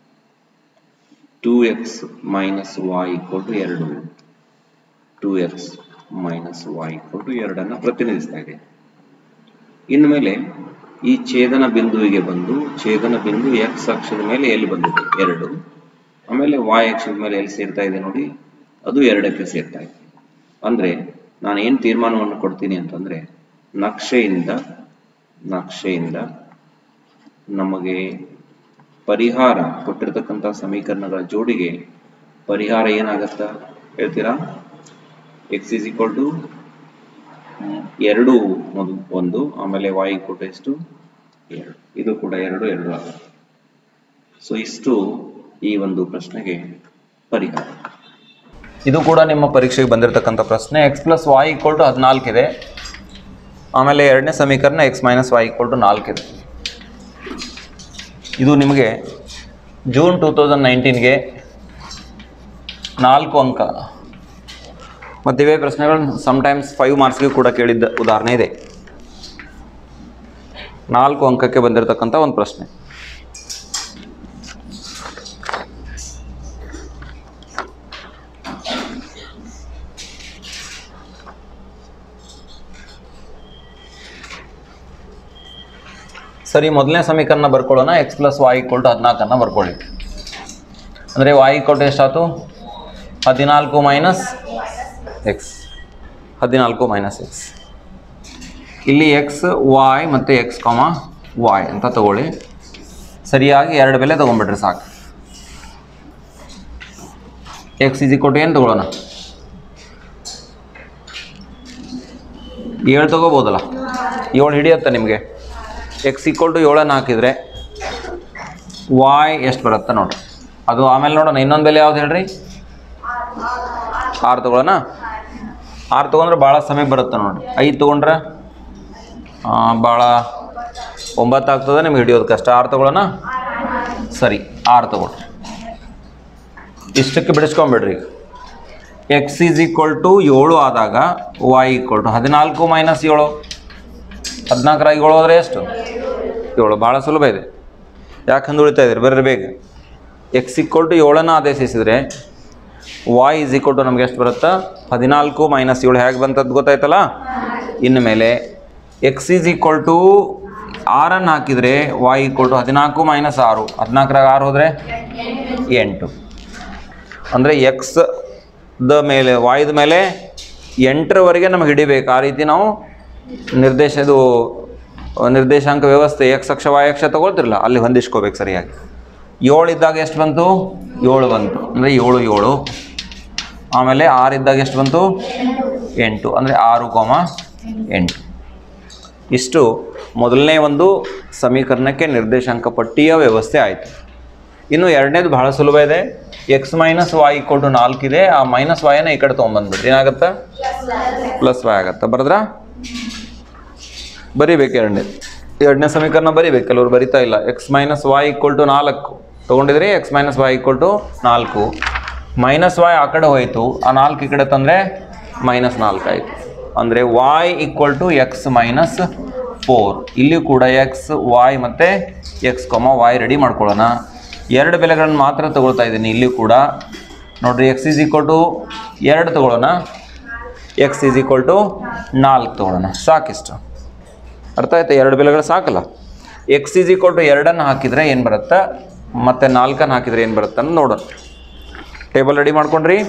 two x minus y equal to ಎರಡು two x minus y equal to ಎರಡನ್ನ ಪ್ರತಿನಿಧಿಸ್ತಾ ಇದೆ ಇನ್ಮೇಲೆ ಈ ಛೇದನ ಬಿಂದುವಿಗೆ ಬಂದು ಛೇದನ ಬಿಂದು ಎಕ್ಸ್ ಅಕ್ಷದ ಮೇಲೆ ಎಲ್ಲಿ ಬಂದಿದೆ ಎರಡು ಆಮೇಲೆ ವಾಯ್ ಅಕ್ಷದ ಮೇಲೆ ಎಲ್ಲಿ ಸೇರ್ತಾ ಇದೆ ನೋಡಿ ಅದು ಎರಡಕ್ಕೆ ಸೇರ್ತಾ ಇದೆ ಅಂದ್ರೆ ನಾನು ಏನು ತೀರ್ಮಾನವನ್ನು ಕೊಡ್ತೀನಿ ಅಂತಂದ್ರೆ ನಕ್ಷೆಯಿಂದ ನಕ್ಷೆಯಿಂದ ನಮಗೆ ಪರಿಹಾರ ಕೊಟ್ಟಿರ್ತಕ್ಕಂಥ ಸಮೀಕರಣಗಳ ಜೋಡಿಗೆ ಪರಿಹಾರ ಏನಾಗತ್ತ ಹೇಳ್ತೀರಾ ಎಕ್ಸ್ ಇಸ್ ಈಕ್ವಲ್ ಟು ಎರಡು ಮೊದಲು ಒಂದು ಆಮೇಲೆ ವಾಯ್ ಈಕ್ವಲ್ ಟು ಎಷ್ಟು ಎರಡು ಇದು ಕೂಡ ಎರಡು ಎರಡು ಆಗುತ್ತೆ ಸೊ ಇಷ್ಟು ಈ ಒಂದು ಪ್ರಶ್ನೆಗೆ ಪರಿಹಾರ ಇದು ಕೂಡ ನಿಮ್ಮ ಪರೀಕ್ಷೆಗೆ ಬಂದಿರತಕ್ಕಂಥ ಪ್ರಶ್ನೆ x plus y equal to ಹದಿನಾಲ್ಕಿದೆ ಆಮೇಲೆ ಎರಡನೇ ಸಮೀಕರಣ x minus y equal to ನಾಲ್ಕಿದೆ ಇದು ನಿಮಗೆ ಜೂನ್ ಟೂ ತೌಸಂಡ್ ನೈನ್ಟೀನ್ಗೆ ನಾಲ್ಕು ಅಂಕ ಮತ್ತು ಇವೇ ಪ್ರಶ್ನೆಗಳು ಸಮ್ಟೈಮ್ಸ್ ಫೈವ್ ಮಾರ್ಕ್ಸ್ಗೆ ಕೂಡ ಕೇಳಿದ್ದ ಉದಾಹರಣೆ ಇದೆ ನಾಲ್ಕು ಅಂಕಕ್ಕೆ ಬಂದಿರತಕ್ಕಂಥ ಒಂದು ಪ್ರಶ್ನೆ ಸರಿ ಮೊದಲನೇ ಸಮೀಕರಣ ಬರ್ಕೊಳ್ಳೋಣ x plus y equal to ಹದಿನಾಲ್ಕನ್ನು ಬರ್ಕೊಳ್ಳಿ ಅಂದರೆ ವಾಯ್ ಈಕ್ವಲ್ ಟು ಎಷ್ಟಾಯ್ತು ಹದಿನಾಲ್ಕು ಮೈನಸ್ ಎಕ್ಸ್ ಹದಿನಾಲ್ಕು ಮೈನಸ್ ಎಕ್ಸ್ ಇಲ್ಲಿ ಎಕ್ಸ್ ವಾಯ್ ಮತ್ತು ಎಕ್ಸ್ ಕಾಮ ವಾಯ್ ಅಂತ ತಗೊಳ್ಳಿ ಸರಿಯಾಗಿ ಎರಡು ಬೆಲೆ ತೊಗೊಂಡ್ಬಿಟ್ರೆ ಸಾಕು ಎಕ್ಸ್ ಇಸ್ ಕೊಟ್ಟು ಏನು ತಗೊಳ್ಳೋಣ ಏಳು ತಗೋಬೋದಲ್ಲ ಏಳು ಹಿಡಿಯುತ್ತೆ ನಿಮಗೆ ಎಕ್ಸ್ ಈಕ್ವಲ್ ಟು ಏಳನ್ನು ಹಾಕಿದರೆ ವಾಯ್ ಎಷ್ಟು ಬರುತ್ತೆ ನೋಡ್ರಿ ಅದು ಆಮೇಲೆ ನೋಡೋಣ ಇನ್ನೊಂದು ಬೆಲೆ ಯಾವ್ದು ಹೇಳ್ರಿ ಆರು ತೊಗೊಳ್ಳೋಣ ಆರು ತೊಗೊಂಡ್ರೆ ಭಾಳ ಸಮಯ ಬರುತ್ತೆ ನೋಡ್ರಿ ಐದು ತೊಗೊಂಡ್ರೆ ಭಾಳ ಒಂಬತ್ತು ಆಗ್ತದೆ ನಿಮ್ಗೆ ಹಿಡಿಯೋದು ಕಷ್ಟ ಆರು ತೊಗೊಳ್ಳೋಣ ಸರಿ ಆರು ತೊಗೊಳ್ರಿ ಇಷ್ಟಕ್ಕೆ ಬಿಡಿಸ್ಕೊಂಬಿಡ್ರಿ ಈಗ ಎಕ್ಸ್ ಈಸ್ ಈಕ್ವಲ್ ಟು ಏಳು ಆದಾಗ ವಾಯ್ ಈಕ್ವಲ್ ಟು ಹದಿನಾಲ್ಕು ಮೈನಸ್ ಏಳು ಹದಿನಾಲ್ಕರಾಗಿ ಏಳು ಹೋದರೆ ಎಷ್ಟು ಏಳು ಭಾಳ ಸುಲಭ ಇದೆ ಯಾಕಂದು ಉಳಿತಾ ಇದ್ದೀರಿ ಬರ್ರಿ ಬೇಗ ಎಕ್ಸ್ ಈಕ್ವಲ್ ಟು ಏಳನ್ನು ಆದೇಶಿಸಿದರೆ ವಾಯ್ ಈಸ್ ಈಕ್ವಲ್ ಟು ನಮ್ಗೆ ಎಷ್ಟು ಬರುತ್ತಾ ಹದಿನಾಲ್ಕು ಮೈನಸ್ ಏಳು ಹೇಗೆ ಬಂತದ್ದು ಗೊತ್ತಾಯ್ತಲ್ಲ ಇನ್ನು ಮೇಲೆ ಎಕ್ಸ್ ಈಸ್ ಈಕ್ವಲ್ ಟು ಆರನ್ನು ಹಾಕಿದರೆ ವಾಯ್ ಈಕ್ವಲ್ ಟು ಹದಿನಾಲ್ಕು ಮೈನಸ್ ಆರು ಹದಿನಾಲ್ಕರಾಗ ಆರು ಹೋದರೆ ಎಂಟು ಅಂದರೆ ಎಕ್ಸ್ ದ ಮೇಲೆ ವಾಯ್ದ ಮೇಲೆ ಎಂಟರವರೆಗೆ ನಮಗೆ ಹಿಡಿಬೇಕು ಆ ರೀತಿ ನಾವು ನಿರ್ದೇಶದು ನಿರ್ದೇಶಾಂಕ ವ್ಯವಸ್ಥೆ ಎಕ್ಸ್ ಅಕ್ಷ ವಾಯ್ ಅಕ್ಷ ತಗೊಳ್ತಿರಲ್ಲ ಅಲ್ಲಿ ಹೊಂದಿಸ್ಕೋಬೇಕು ಸರಿಯಾಗಿ ಏಳು ಇದ್ದಾಗ ಎಷ್ಟು ಬಂತು ಏಳು ಬಂತು ಅಂದರೆ ಏಳು ಏಳು ಆಮೇಲೆ ಆರು ಇದ್ದಾಗ ಎಷ್ಟು ಬಂತು ಎಂಟು ಅಂದರೆ ಆರು ಕೋಮ ಎಂಟು ಇಷ್ಟು ಮೊದಲನೇ ಒಂದು ಸಮೀಕರಣಕ್ಕೆ ನಿರ್ದೇಶಾಂಕ ಪಟ್ಟಿಯ ವ್ಯವಸ್ಥೆ ಆಯಿತು ಇನ್ನು ಎರಡನೇದು ಬಹಳ ಸುಲಭ ಇದೆ x minus y equal to ನಾಲ್ಕು ಇದೆ ಆ ಮೈನಸ್ ವಾಯನ್ನ ಈ ಕಡೆ ತೊಗೊಂಬಂದ್ಬಿಟ್ರಿ ಏನಾಗುತ್ತೆ ಪ್ಲಸ್ ವಾಯ್ ಆಗುತ್ತೆ ಬರದ್ರಾ ಬರಿಬೇಕು ಎರಡನೇ ಎರಡನೇ ಸಮೀಕರಣ ಬರಿಬೇಕು ಕೆಲವರು ಬರಿತಾ ಇಲ್ಲ x minus y equal to ನಾಲ್ಕು ತೊಗೊಂಡಿದ್ರಿ x minus y equal to ನಾಲ್ಕು ಮೈನಸ್ ವಾಯ್ ಆ ಕಡೆ ಹೋಯಿತು ಆ ನಾಲ್ಕು ಈ ಕಡೆ ತಂದರೆ ಮೈನಸ್ ನಾಲ್ಕು ಆಯಿತು ಅಂದರೆ y equal to x minus four ಇಲ್ಲಿ ಕೂಡ ಎಕ್ಸ್ ವಾಯ್ ಮತ್ತು ಎಕ್ಸ್ ಕೊಮ ವಾಯ್ ರೆಡಿ ಮಾಡ್ಕೊಳ್ಳೋಣ ಎರಡು ಬೆಲೆಗಳನ್ನು ಮಾತ್ರ ತಗೊಳ್ತಾ ಇದ್ದೀನಿ ಇಲ್ಲಿ ಕೂಡ ನೋಡಿರಿ ಎಕ್ಸ್ ಈಸ್ ಈಕ್ವಲ್ ಟು ಎರಡು ತಗೊಳ್ಳೋಣ ಎಕ್ಸ್ ಈಸ್ ಈಕ್ವಲ್ ಟು ನಾಲ್ಕು ತೊಗೊಳ್ಳೋಣ ಸಾಕಿಷ್ಟು ಅರ್ಥ ಆಯ್ತಾ ಎರಡು ಬೆಲೆಗಳು ಸಾಕಲ್ಲ ಎಕ್ಸ್ ಈಸ್ ಈಕ್ವಲ್ ಟು ಎರಡನ್ನು ಹಾಕಿದರೆ ಏನು ಬರುತ್ತೆ ಮತ್ತು ನಾಲ್ಕನ್ನು ಹಾಕಿದರೆ ಏನು ಬರುತ್ತೆ ಅಂತ ನೋಡೋಣ ಟೇಬಲ್ ರೆಡಿ ಮಾಡ್ಕೊಂಡ್ರಿ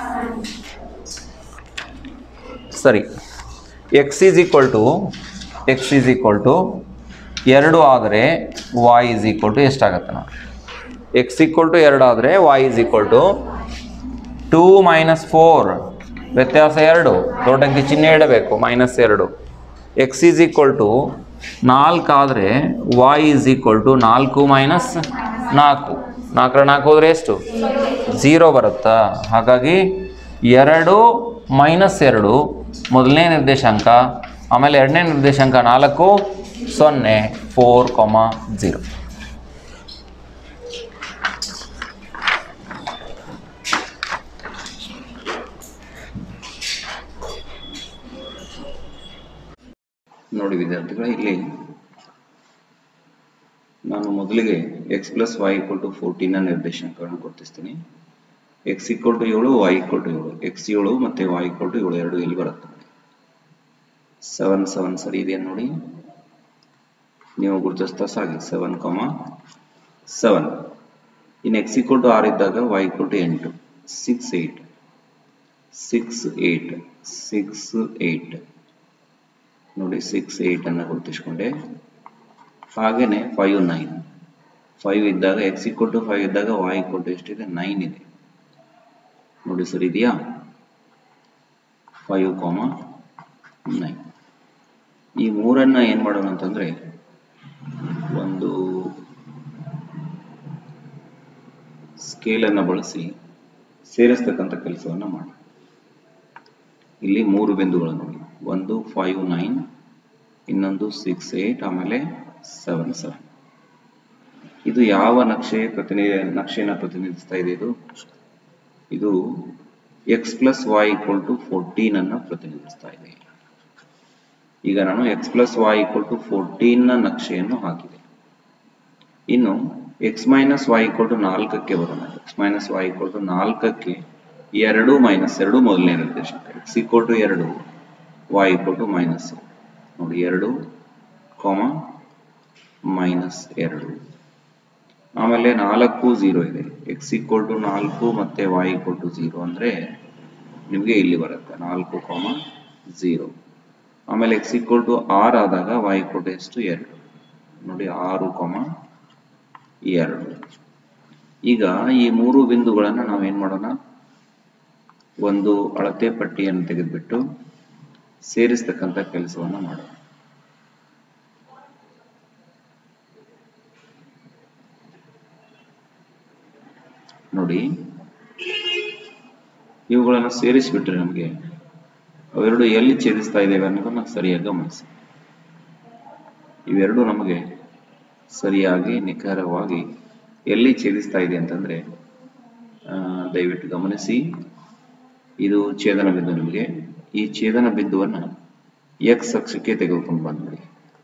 ಸರಿ x is equal to x is equal to ಎರಡು ಆದರೆ ವಾಯ್ ಈಸ್ ಈಕ್ವಲ್ ಟು ಎಷ್ಟಾಗತ್ತೆ ನೋಡಿ ಎಕ್ಸ್ ಈಕ್ವಲ್ ಟು ಎರಡು ಆದರೆ y is equal to two minus four ವ್ಯತ್ಯಾಸ ಎರಡು ದೊಡ್ಡ ಅಂಕಿ ಚಿಹ್ನೆ ಇಡಬೇಕು ಮೈನಸ್ ಎರಡು ಎಕ್ಸ್ ಈಸ್ ಈಕ್ವಲ್ ಟು ನಾಲ್ಕು ಆದರೆ ವಾಯ್ ಈಸ್ ಈಕ್ವಲ್ ಟು ನಾಲ್ಕು ಮೈನಸ್ ನಾಲ್ಕು ನಾಲ್ಕರ ನಾಲ್ಕು ಹೋದರೆ ಎಷ್ಟು ಝೀರೋ ಬರುತ್ತಾ ಹಾಗಾಗಿ ಎರಡು ಮೈನಸ್ ಎರಡು ಮೊದಲನೇ ನಿರ್ದೇಶಾಂಕ ಆಮೇಲೆ ಎರಡನೇ ನಿರ್ದೇಶಾಂಕ ನಾಲ್ಕು ಸೊನ್ನೆ ಫೋರ್ ಕೊಮ ಝೀರೋ ನೋಡಿ ವಿದ್ಯಾರ್ಥಿಗಳು ಇಲ್ಲಿ ನಾನು ಮೊದಲಿಗೆ x plus y equal to ಫೋರ್ಟೀನ ನಿರ್ದೇಶಾಂಕಗಳನ್ನು ಗುರುತಿಸ್ತೀನಿ ಎಕ್ಸ್ ಈಕ್ವಲ್ ಟು ಏಳು ವೈ ಈಕ್ವಲ್ ಟು ಏಳು ಎಕ್ಸ್ ಏಳು ಮತ್ತು ವೈ ಈಕ್ವಲ್ ಟು ಏಳು ಎರಡು ಇಲ್ಲಿ ಬರುತ್ತೆ ನೋಡಿ ಸೆವೆನ್ ಸೆವೆನ್ ಸರಿ ಇದೆಯಾ ನೋಡಿ ನೀವು ಗುರುತಿಸ್ತಾ ಸಾಗಿ ಸೆವೆನ್ ಕಾಮ ಸೆವೆನ್ ಇನ್ನು ಎಕ್ಸ್ ಈಕ್ವಲ್ ಟು ಆರ್ ಇದ್ದಾಗ ವೈ ಈಕ್ವಲ್ ಟು ಎಂಟು six eight six eight six eight ನೋಡಿ ಸಿಕ್ಸ್ ಏಯ್ಟ್ ಅನ್ನು ಗುರುತಿಸ್ಕೊಂಡೆ ಹಾಗೇನೆ ಫೈವ್ ನೈನ್ ಫೈವ್ ಇದ್ದಾಗ ಎಕ್ಸ್ ಈಕ್ವಲ್ ಟು ಫೈವ್ ಇದ್ದಾಗ ವಾಯ್ ಈಕ್ವಲ್ ಟು ಎಷ್ಟಿದೆ ನೈನ್ ಇದೆ ನೋಡಿ ಸರ್ ಇದೆಯಾ ಫೈವ್ ಕಾಮ ನೈನ್ ಈ ಮೂರನ್ನ ಏನು ಮಾಡೋಣ ಅಂತಂದ್ರೆ ಒಂದು ಸ್ಕೇಲನ್ನು ಬಳಸಿ ಸೇರಿಸ್ತಕ್ಕಂಥ ಕೆಲಸವನ್ನು ಮಾಡಿ ಇಲ್ಲಿ ಮೂರು ಬಿಂದುಗಳು ನೋಡಿ ಒಂದು ಫೈವ್ ನೈನ್ ಇನ್ನೊಂದು ಸಿಕ್ಸ್ ಏಟ್ ಆಮೇಲೆ ಸೆವೆನ್ ಸೆವೆನ್ ಇದು ಯಾವ ನಕ್ಷೆ ಪ್ರತಿನಿ ನಕ್ಷೆನ ಪ್ರತಿನಿಧಿಸ್ತಾ ಇದೆ ಇದು ಇದು x plus y equal to fourteen ಅನ್ನ ಪ್ರತಿನಿಧಿಸ್ತಾ ಇದೆ ಈಗ ನಾನು x plus y equal to fourteen ನ ನಕ್ಷೆಯನ್ನು ಹಾಕಿದೆ ಇನ್ನು x minus y equal to ನಾಲ್ಕಕ್ಕೆ ಬರೋಣ x minus y equal to ನಾಲ್ಕಕ್ಕೆ ಎರಡು ಮೈನಸ್ ಎರಡು ಮೊದಲನೇ ನಿರ್ದೇಶಕ ಎಕ್ಸ್ ಈಕ್ವಲ್ ಟು ಎರಡು ವೈ ಈಕ್ವಲ್ ಟು ಮೈನಸ್ ನೋಡಿ ಎರಡು ಕಾಮ ಮೈನಸ್ ಎರಡು ಆಮೇಲೆ ನಾಲ್ಕು ಝೀರೋ ಇದೆ ಎಕ್ಸ್ ಈಕ್ವಲ್ ಟು ನಾಲ್ಕು ಮತ್ತೆ ವೈ ಈಕ್ವಲ್ ಟು ಝೀರೋ ಅಂದರೆ ನಿಮಗೆ ಇಲ್ಲಿ ಬರುತ್ತೆ ನಾಲ್ಕು ಕಾಮ ಝೀರೋ ಆಮೇಲೆ ಎಕ್ಸ್ ಈಕ್ವಲ್ ಟು ಆರ್ ಆದಾಗ ವೈ ಈಕ್ವಲ್ ಟು ಎಷ್ಟು ಎರಡು ನೋಡಿ ಆರು ಕಾಮ ಎರಡು ಈಗ ಈ ಮೂರು ಬಿಂದುಗಳನ್ನು ನಾವೇನ್ ಮಾಡೋಣ ಒಂದು ಅಳತೆ ಪಟ್ಟಿಯನ್ನು ತೆಗೆದುಬಿಟ್ಟು ಸೇರಿಸ್ತಕ್ಕಂಥ ಕೆಲಸವನ್ನು ಮಾಡೋಣ ನೋಡಿ ಇವುಗಳನ್ನು ಸೇರಿಸಿಬಿಟ್ರೆ ನಮಗೆ ಅವೆರಡು ಎಲ್ಲಿ ಛೇದಿಸ್ತಾ ಇದ್ದೇವೆ ಅನ್ನೋದನ್ನ ಸರಿಯಾಗಿ ಗಮನಿಸಿ ಇವೆರಡು ನಮಗೆ ಸರಿಯಾಗಿ ನಿಖರವಾಗಿ ಎಲ್ಲಿ ಛೇದಿಸ್ತಾ ಇದೆ ಅಂತಂದ್ರೆ ಆ, ದಯವಿಟ್ಟು ಗಮನಿಸಿ ಇದು ಛೇದನ ಬಿಂದು ನಿಮಗೆ ಈ ಛೇದನ ಬಿಂದುವನ್ನ ಎಕ್ಸ್ ಅಕ್ಷಕ್ಕೆ ತೆಗೆದುಕೊಂಡು ಬಂದ್ಬಿಡಿ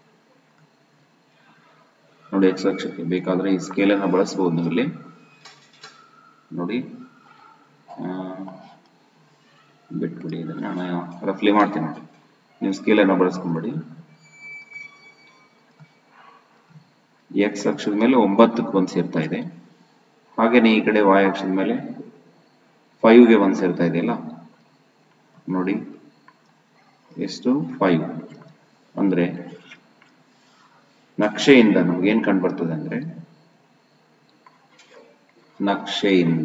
ನೋಡಿ ಎಕ್ಸ್ ಅಕ್ಷಕ್ಕೆ ಬೇಕಾದ್ರೆ ಈ ಸ್ಕೇಲನ್ನು ಬಳಸಬಹುದು ನೀವು ಇಲ್ಲಿ ನೋಡಿ ಆ, ಬಿಟ್ಬಿಡಿ ಇದನ್ನ ನಾನು ರಫ್ಲಿ ಮಾಡ್ತೀನಿ ನೋಡಿ ನೀವು ಸ್ಕೇಲನ್ನು ಬಳಸ್ಕೊಂಬಿಡಿ ಎಕ್ಸ್ ಅಕ್ಷದ ಮೇಲೆ ಒಂಬತ್ತಕ್ಕೆ ಒಂದು ಸೇರ್ತಾ ಇದೆ ಹಾಗೇನೆ ಈ ಕಡೆ ವಾಯ್ ಅಕ್ಷದ ಮೇಲೆ ಫೈವ್ಗೆ ಒಂದು ಸೇರ್ತಾ ಇದೆಯಲ್ಲ ನೋಡಿ ಎಷ್ಟು ಫೈವ್ ಅಂದ್ರೆ ನಕ್ಷೆಯಿಂದ ನಮ್ಗೇನ್ ಕಂಡು ಬರ್ತದೆ ಅಂದ್ರೆ ನಕ್ಷೆಯಿಂದ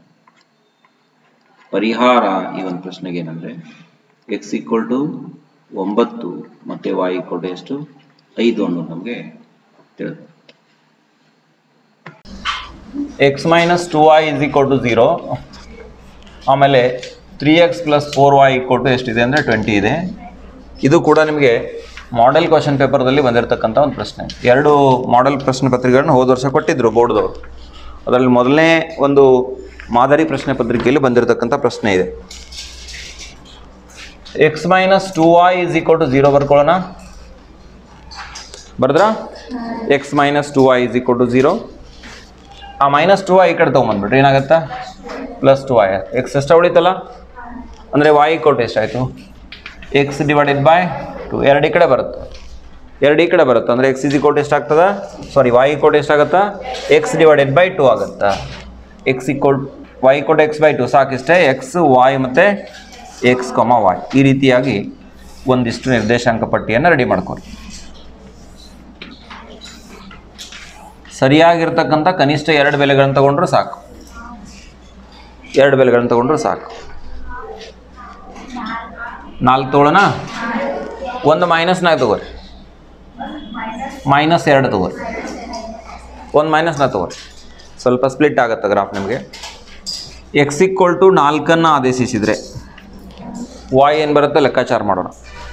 ಪರಿಹಾರ ಈ ಒಂದು ಪ್ರಶ್ನೆಗೆ ಏನಂದ್ರೆ ಎಕ್ಸ್ ಈಕ್ವಲ್ ಟು ಒಂಬತ್ತು ಮತ್ತೆ ವಾಯ್ ಈಕ್ವಲ್ ಟು ಎಷ್ಟು ಐದು ಅನ್ನೋದು ನಮಗೆ ತಿಳಿದು x minus two y is equal to zero ಆಮೇಲೆ three x plus four y equal to ಎಷ್ಟಿದೆ ಅಂದರೆ ಟ್ವೆಂಟಿ ಇದೆ ಇದು ಕೂಡ ನಿಮಗೆ ಮಾಡೆಲ್ ಕ್ವಶನ್ ಪೇಪರ್ದಲ್ಲಿ ಬಂದಿರತಕ್ಕಂಥ ಒಂದು ಪ್ರಶ್ನೆ ಎರಡು ಮಾಡೆಲ್ ಪ್ರಶ್ನೆ ಪತ್ರಿಕೆಗಳನ್ನ ಹೋದ ವರ್ಷ ಕೊಟ್ಟಿದ್ದರು ಬೋರ್ಡ್ದವರು ಅದರಲ್ಲಿ ಮೊದಲನೇ ಒಂದು ಮಾದರಿ ಪ್ರಶ್ನೆ ಪತ್ರಿಕೆಯಲ್ಲಿ ಬಂದಿರತಕ್ಕಂಥ ಪ್ರಶ್ನೆ ಇದೆ x minus two y is equal to zero ಬರ್ಕೊಳ್ಳೋಣ ಬರ್ದ್ರಾ x minus two y is equal to zero ಆ ಮೈನಸ್ ಟು ವೈ ಈ ಕಡೆ ತೊಗೊಂಬಂದ್ಬಿಟ್ರೆ ಏನಾಗುತ್ತಾ ಪ್ಲಸ್ ಟು ವೈ ಎಕ್ಸ್ ಎಷ್ಟ ಉಳಿತಲ್ಲ ಅಂದರೆ ವೈ ಕೊಟ್ಟು ಎಷ್ಟಾಯಿತು ಎಕ್ಸ್ ಡಿವೈಡೆಡ್ ಬೈ ಟು ಎರಡು ಈ ಕಡೆ ಬರುತ್ತೆ ಎರಡು ಈ ಕಡೆ ಬರುತ್ತೆ ಅಂದರೆ ಎಕ್ಸ್ ಇಸ್ ಕೋಟ್ ಎಷ್ಟಾಗ್ತದ ಸಾರಿ ವೈ ಕೋಟ್ ಎಷ್ಟಾಗುತ್ತಾ ಎಕ್ಸ್ ಡಿವೈಡೆಡ್ ಬೈ ಟು ಆಗುತ್ತಾ x equal y quote x by two ಸಾಕಿಷ್ಟೇ ಎಕ್ಸ್ ವಾಯ್ ಮತ್ತು ಎಕ್ಸ್ ಕೊಮ ವಾಯ್ ಈ ರೀತಿಯಾಗಿ ಒಂದಿಷ್ಟು ನಿರ್ದೇಶಾಂಕ ಪಟ್ಟಿಯನ್ನು ರೆಡಿ ಮಾಡ್ಕೊಳ್ಳಿ ಸರಿಯಾಗಿರ್ತಕ್ಕಂಥ ಕನಿಷ್ಠ ಎರಡು ಬೆಲೆಗಳನ್ನು ತಗೊಂಡ್ರು ಸಾಕು ಎರಡು ಬೆಲೆಗಳನ್ನು ತಗೊಂಡ್ರು ಸಾಕು ನಾಲ್ಕು ತಗೊಳ್ಳೋಣ ಒಂದು ಮೈನಸ್ನಾಗ ತಗೋರಿ ಮೈನಸ್ ಎರಡು ತಗೋರಿ ಒಂದು ಮೈನಸ್ನ ತಗೋರಿ ಸ್ವಲ್ಪ ಸ್ಪ್ಲಿಟ್ ಆಗುತ್ತೆ ಗ್ರಾಫ್ ನಿಮಗೆ ಎಕ್ಸ್ ಇಕ್ವಲ್ ಟು ನಾಲ್ಕನ್ನು ಆದೇಶಿಸಿದರೆ ವಾಯ್ ಏನು ಬರುತ್ತೆ ಲೆಕ್ಕಾಚಾರ ಮಾಡೋಣ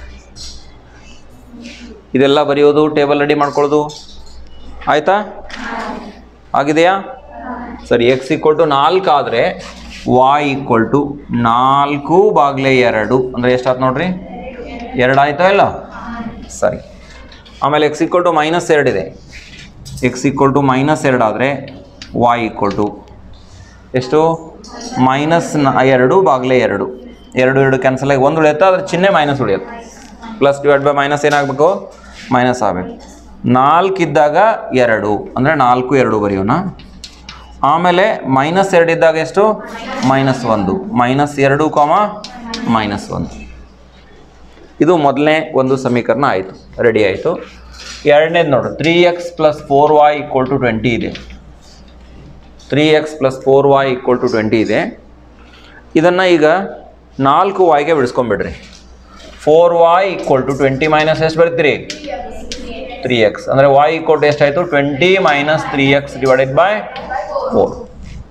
ಇದೆಲ್ಲ ಬರೆಯೋದು ಟೇಬಲ್ ರೆಡಿ ಮಾಡ್ಕೊಳ್ಳೋದು ಆಯಿತಾ ಆಗಿದೆಯಾ ಸರಿ ಎಕ್ಸ್ ಈಕ್ವಲ್ ಟು ನಾಲ್ಕು ಆದರೆ ವಾಯ್ ಈಕ್ವಲ್ ಟು ನಾಲ್ಕು ಬಾಗ್ಲೆ ಎರಡು ಅಂದರೆ ಎಷ್ಟಾಯ್ತು ನೋಡ್ರಿ ಎರಡು ಆಯ್ತಾ ಇಲ್ಲ ಸರಿ ಆಮೇಲೆ ಎಕ್ಸ್ ಈಕ್ವಲ್ ಟು ಮೈನಸ್ ಎರಡಿದೆ ಎಕ್ಸ್ ಈಕ್ವಲ್ ಟು ಮೈನಸ್ ಎರಡು ಆದರೆ ವಾಯ್ ಈಕ್ವಲ್ ಟು ಎಷ್ಟು ಮೈನಸ್ ನ ಎರಡು ಬಾಗ್ಲೆ ಎರಡು ಎರಡು ಎರಡು ಕ್ಯಾನ್ಸಲ್ ಆಗಿ ಒಂದು ಉಳಿಯುತ್ತೆ ಅದ್ರ ಚಿಹ್ನೆ ಮೈನಸ್ ಉಳಿಯುತ್ತೆ ಪ್ಲಸ್ ಡಿವೈಡ್ ಬೈ ಮೈನಸ್ ಏನಾಗಬೇಕು ಮೈನಸ್ ಆಗಬೇಕು ನಾಲ್ಕು ಇದ್ದಾಗ ಎರಡು ಅಂದರೆ ನಾಲ್ಕು ಎರಡು ಬರೆಯೋಣ ಆಮೇಲೆ ಮೈನಸ್ ಎರಡು ಇದ್ದಾಗ ಎಷ್ಟು ಮೈನಸ್ ಒಂದು ಮೈನಸ್ ಎರಡು ಕಾಮ ಮೈನಸ್ ಒಂದು ಇದು ಮೊದಲನೇ ಒಂದು ಸಮೀಕರಣ ಆಯಿತು ರೆಡಿ ಆಯಿತು ಎರಡನೇದು ನೋಡು three x plus four y equal to twenty ಇದೆ three x plus four y equal to twenty ಇದೆ ಇದನ್ನು ಈಗ ನಾಲ್ಕು ವಾಯ್ಗೆ ಬಿಡಿಸ್ಕೊಂಬಿಡ್ರಿ four y equal to twenty minus ಎಷ್ಟು ಬರ್ತೀರಿ ತ್ರೀ ಎಕ್ಸ್ ಅಂದರೆ ವಾಯ್ ಈಕ್ವಲ್ ಟು ಎಷ್ಟಾಯಿತು twenty minus three x divided by four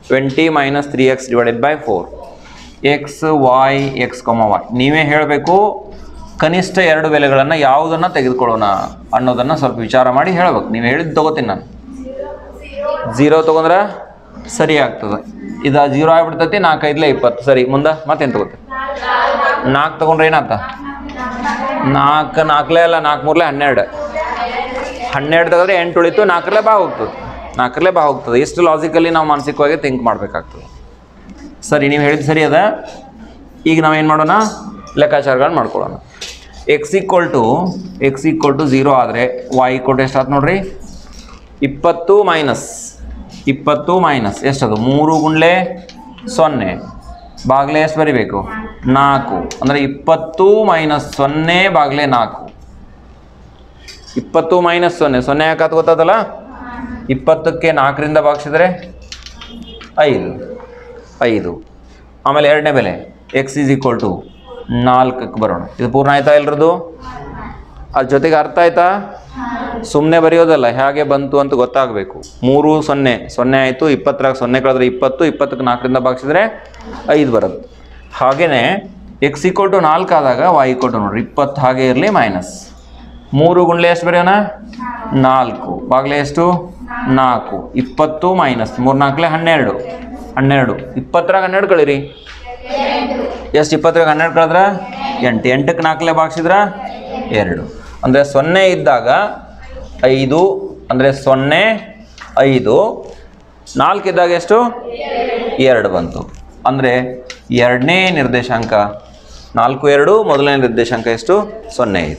twenty minus three x divided by four x y x comma y ನೀವೇ ಹೇಳಬೇಕು ಕನಿಷ್ಠ ಎರಡು ಬೆಲೆಗಳನ್ನು ಯಾವುದನ್ನು ತೆಗೆದುಕೊಳ್ಳೋಣ ಅನ್ನೋದನ್ನು ಸ್ವಲ್ಪ ವಿಚಾರ ಮಾಡಿ ಹೇಳ್ಬೇಕು ನೀವು ಹೇಳಿದ್ದು ತೊಗೋತೀನಿ ನಾನು ಝೀರೋ ತೊಗೊಂಡ್ರೆ ಸರಿ ಆಗ್ತದೆ ಇದು ಜೀರೋ ಆಗ್ಬಿಡ್ತೈತಿ ನಾಲ್ಕೈದ್ಲೆ ಇಪ್ಪತ್ತು ಸರಿ ಮುಂದೆ ಮತ್ತೇನು ತಗೋತೀವಿ ನಾಲ್ಕು ತೊಗೊಂಡ್ರೆ ಏನಾತ ನಾಲ್ಕು ನಾಲ್ಕಲೇ ಅಲ್ಲ ನಾಲ್ಕು ಮೂರಲೆ ಹನ್ನೆರಡು ಹನ್ನೆರಡು ತೆಗೆದ್ರೆ ಎಂಟು ಉಳಿತು ನಾಲ್ಕರಲ್ಲೇ ಬಾ ಹೋಗ್ತದೆ ನಾಲ್ಕರಲ್ಲೇ ಬಾ ಹೋಗ್ತದೆ ಎಷ್ಟು ಲಾಜಿಕಲಿ ನಾವು ಮಾನಸಿಕವಾಗಿ ಥಿಂಕ್ ಮಾಡಬೇಕಾಗ್ತದೆ ಸರಿ ನೀವು ಹೇಳಿದ್ದು ಸರಿ ಅದ ಈಗ ನಾವೇನು ಮಾಡೋಣ ಲೆಕ್ಕಾಚಾರಗಳನ್ನ ಮಾಡ್ಕೊಳ್ಳೋಣ x equal to x equal to zero ಆದರೆ ವಾಯ್ ಈಕ್ವಲ್ ಟು ಎಷ್ಟಾಯ್ತು ನೋಡ್ರಿ ಇಪ್ಪತ್ತು ಮೈನಸ್ ಇಪ್ಪತ್ತು ಮೈನಸ್ ಎಷ್ಟದು ಮೂರು ಗುಂಡ್ಲೆ ಸೊನ್ನೆ ಬಾಗ್ಲೆ ಎಷ್ಟು ಬರಿಬೇಕು ನಾಲ್ಕು ಅಂದರೆ ಇಪ್ಪತ್ತು ಮೈನಸ್ ಸೊನ್ನೆ ಬಾಗ್ಲೆ ನಾಲ್ಕು ಇಪ್ಪತ್ತು ಮೈನಸ್ ಸೊನ್ನೆ ಸೊನ್ನೆ ಯಾಕೆ ಗೊತ್ತದಲ್ಲ ಇಪ್ಪತ್ತಕ್ಕೆ ನಾಲ್ಕರಿಂದ ಭಾಗಿಸಿದ್ರೆ ಐದು ಐದು ಆಮೇಲೆ ಎರಡನೇ ಬೆಲೆ ಎಕ್ಸ್ ಈಸ್ ಈಕ್ವಲ್ ಟು ನಾಲ್ಕಕ್ಕೆ ಬರೋಣ ಇದು ಪೂರ್ಣ ಆಯ್ತಾ ಎಲ್ರದ್ದು ಅದ್ರ ಜೊತೆಗೆ ಅರ್ಥ ಆಯ್ತಾ ಸುಮ್ಮನೆ ಬರೆಯೋದಲ್ಲ ಹೇಗೆ ಬಂತು ಅಂತ ಗೊತ್ತಾಗಬೇಕು ಮೂರು ಸೊನ್ನೆ ಸೊನ್ನೆ ಆಯಿತು ಇಪ್ಪತ್ತರಾಗ ಸೊನ್ನೆ ಕಳೆದ್ರೆ ಇಪ್ಪತ್ತು ಇಪ್ಪತ್ತಕ್ಕೆ ನಾಲ್ಕರಿಂದ ಭಾಗಿಸಿದ್ರೆ ಐದು ಬರುತ್ತೆ ಹಾಗೆಯೇ ಎಕ್ಸ್ ಈಕ್ವಲ್ ಟು ನಾಲ್ಕು ಆದಾಗ ವಾಯ್ ಈಕ್ವಲ್ ಟು ನೋಡ್ರಿ ಇಪ್ಪತ್ತು ಹಾಗೆ ಇರಲಿ ಮೈನಸ್ ಮೂರು ಗುಂಡ್ಲೆ ಎಷ್ಟು ಬರೆಯೋಣ ನಾಲ್ಕು ಬಾಗ್ಲೆ ಎಷ್ಟು ನಾಲ್ಕು ಇಪ್ಪತ್ತು ಮೈನಸ್ ಮೂರು ನಾಲ್ಕಲೆ ಹನ್ನೆರಡು ಹನ್ನೆರಡು ಇಪ್ಪತ್ತರಾಗ ಹನ್ನೆರಡು ಕಳೀರಿ ಎಷ್ಟು ಇಪ್ಪತ್ತರಾಗ ಹನ್ನೆರಡು ಕಳೆದ್ರ ಎಂಟು ಎಂಟಕ್ಕೆ ನಾಲ್ಕಲೆ ಭಾಗಿಸಿದ್ರ ಎರಡು ಅಂದರೆ ಸೊನ್ನೆ ಇದ್ದಾಗ ಐದು ಅಂದರೆ ಸೊನ್ನೆ ಐದು ನಾಲ್ಕು ಇದ್ದಾಗ ಎಷ್ಟು ಎರಡು ಬಂತು ಅಂದರೆ ಎರಡನೇ ನಿರ್ದೇಶಾಂಕ ನಾಲ್ಕು ಎರಡು ಮೊದಲನೇ ನಿರ್ದೇಶಾಂಕ ಎಷ್ಟು ಸೊನ್ನೆ ಐದು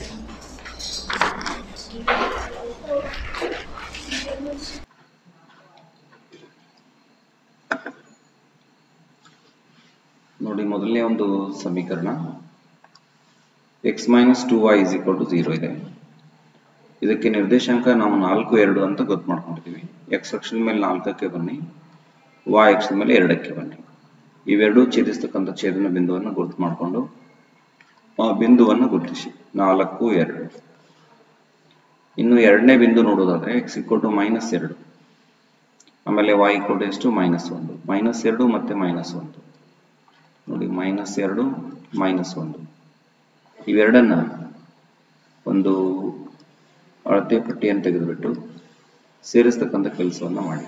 ನೋಡಿ ಮೊದಲನೇ ಒಂದು ಸಮೀಕರಣ x minus two y is equal to zero ಇದೆ ಇದಕ್ಕೆ ನಿರ್ದೇಶಾಂಕ ನಾವು ನಾಲ್ಕು ಎರಡು ಅಂತ ಗೊತ್ತು ಮಾಡ್ಕೊಂಡಿದ್ದೀವಿ ಎಕ್ಸ್ ಅಕ್ಷದ ಮೇಲೆ ನಾಲ್ಕಕ್ಕೆ ಬನ್ನಿ ವಾಯ್ ಅಕ್ಷದ ಮೇಲೆ ಎರಡಕ್ಕೆ ಬನ್ನಿ ಇವೆರಡೂ ಛೇದಿಸ್ತಕ್ಕಂಥ ಛೇದನ ಬಿಂದುವನ್ನು ಗುರುತು ಮಾಡಿಕೊಂಡು ಆ ಬಿಂದುವನ್ನು ಗುರುತಿಸಿ ನಾಲ್ಕು ಎರಡು ಇನ್ನು ಎರಡನೇ ಬಿಂದು ನೋಡೋದಾದ್ರೆ ಎಕ್ಸ್ ಇಕ್ವಲ್ ಟು ಮೈನಸ್ ಎರಡು ಆಮೇಲೆ ವಾಯ್ ಇಕ್ವಲ್ ಟು ಎಷ್ಟು ಮೈನಸ್ ಒಂದು ಮೈನಸ್ ಎರಡು ಮತ್ತೆ ಮೈನಸ್ ಒಂದು ನೋಡಿ ಮೈನಸ್ ಎರಡು ಮೈನಸ್ ಒಂದು ಇವೆರಡನ್ನ ಒಂದು ಅಳತೆ ಪಟ್ಟಿಯನ್ನು ತೆಗೆದುಬಿಟ್ಟು ಸೇರಿಸ್ತಕ್ಕಂಥ ಕೆಲಸವನ್ನು ಮಾಡಿ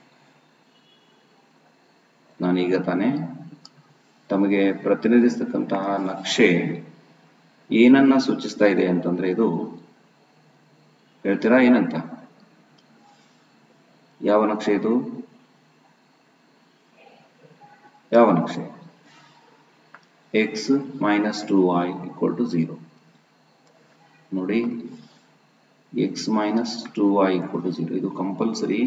ನಾನೀಗ ತಾನೇ ತಮಗೆ ಪ್ರತಿನಿಧಿಸ್ತಕ್ಕಂತಹ ನಕ್ಷೆ ಏನನ್ನ ಸೂಚಿಸ್ತಾ ಇದೆ ಅಂತಂದ್ರೆ ಇದು ಹೇಳ್ತೀರಾ ಏನಂತ ಯಾವ ನಕ್ಷೆ ಇದು ಯಾವ ನಕ್ಷೆ x minus two y equal to zero ನೋಡಿ x minus two y equal to zero ಇದು ಕಂಪಲ್ಸರಿ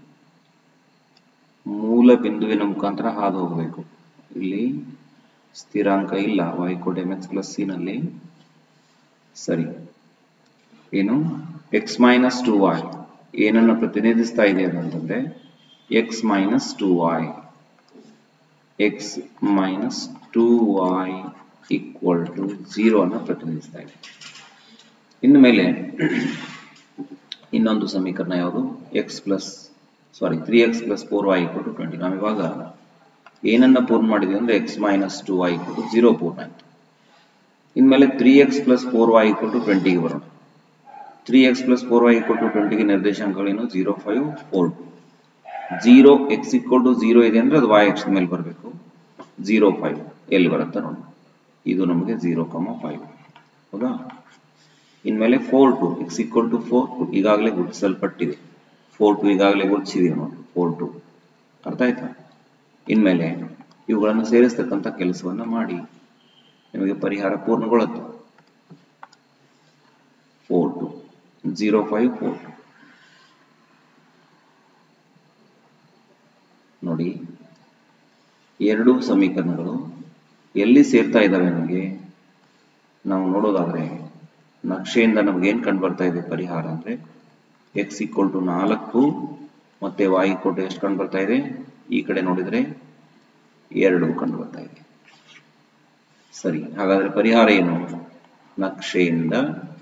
ಮೂಲ ಬಿಂದುವಿನ ಮುಖಾಂತರ ಹಾದು ಹೋಗಬೇಕು ಇಲ್ಲಿ ಸ್ಥಿರಾಂಕ ಇಲ್ಲ ವೈ ಕೋಡ್ ಎಮ್ ಎಕ್ಸ್ ಪ್ಲಸ್ ಸಿ ನಲ್ಲಿ ಸರಿ ಏನು ಎಕ್ಸ್ ಮೈನಸ್ ಟು ವೈ ಏನನ್ನ ಪ್ರತಿನಿಧಿಸ್ತಾ ಇದೆ ಅಂತಂದ್ರೆ x minus two y x minus two y equal to zero ಅನ್ನ ಪ್ರತಿನಿಧಿಸ್ತಾ ಇದೆ ಇನ್ನು ಮೇಲೆ ಇನ್ನೊಂದು ಸಮೀಕರಣ ಯಾವುದು x plus sorry three x plus four y equal to twenty ನಾವು ಇವಾಗ ಏನನ್ನ ಪೂರ್ಣ ಮಾಡಿದ್ವಿ ಅಂದ್ರೆ x minus two y equal to zero ಪೂರ್ಣ ಆಯ್ತು ಇನ್ಮೇಲೆ three x plus four y equal to ಟ್ವೆಂಟಿಗೆ ಬರೋಣ three x plus four y equal to ಟ್ವೆಂಟಿಗೆ ನಿರ್ದೇಶಾಂಕಗಳೇನು zero five four two zero x equal to zero ಇದೆ ಅಂದ್ರೆ ಅದು ವೈ ಎಕ್ಸ್ ಮೇಲೆ ಬರಬೇಕು ಜೀರೋ ಫೈವ್ ಎಲ್ಲಿ ಬರುತ್ತೆ ನೋಡಿ ಇದು ನಮಗೆ ಜೀರೋ ಕಮ ಫೈವ್ ಹೌದಾ ಇನ್ಮೇಲೆ four two x equal to four two ಈಗಾಗಲೇ ಗುರುತಿಸಲ್ಪಟ್ಟಿದೆ ಫೋರ್ ಟು ಈಗಾಗಲೇ ಗುರುತಿಸಿದೀವಿ ನೋಡಿ ಫೋರ್ ಟು ಅರ್ಥ ಆಯ್ತಾ ಇನ್ಮೇಲೆ ಇವುಗಳನ್ನು ಸೇರಿಸ್ತಕ್ಕಂಥ ಕೆಲಸವನ್ನ ಮಾಡಿ ನಿಮಗೆ ಪರಿಹಾರ ಪೂರ್ಣಗೊಳ್ಳುತ್ತೆ four two zero five four two ನೋಡಿ ಎರಡು ಸಮೀಕರಣಗಳು ಎಲ್ಲಿ ಸೇರ್ತಾ ಇದ್ದಾವೆ ನಮಗೆ ನಾವು ನೋಡೋದಾದ್ರೆ ನಕ್ಷೆಯಿಂದ ನಮ್ಗೆ ಏನ್ ಕಂಡು ಬರ್ತಾ ಇದೆ ಪರಿಹಾರ ಅಂದ್ರೆ ಎಕ್ಸ್ ಈಕ್ವಲ್ ಟು ನಾಲ್ಕು ಮತ್ತೆ ವಾಯ್ ಈಕ್ವಲ್ ಟು ಎಷ್ಟು ಕಂಡು ಬರ್ತಾ ಇದೆ ಈ ಕಡೆ ನೋಡಿದ್ರೆ ಎರಡು ಕಂಡು ಬರ್ತಾ ಇದೆ ಸರಿ ಹಾಗಾದ್ರೆ ಪರಿಹಾರ ಏನು ನಕ್ಷೆಯಿಂದ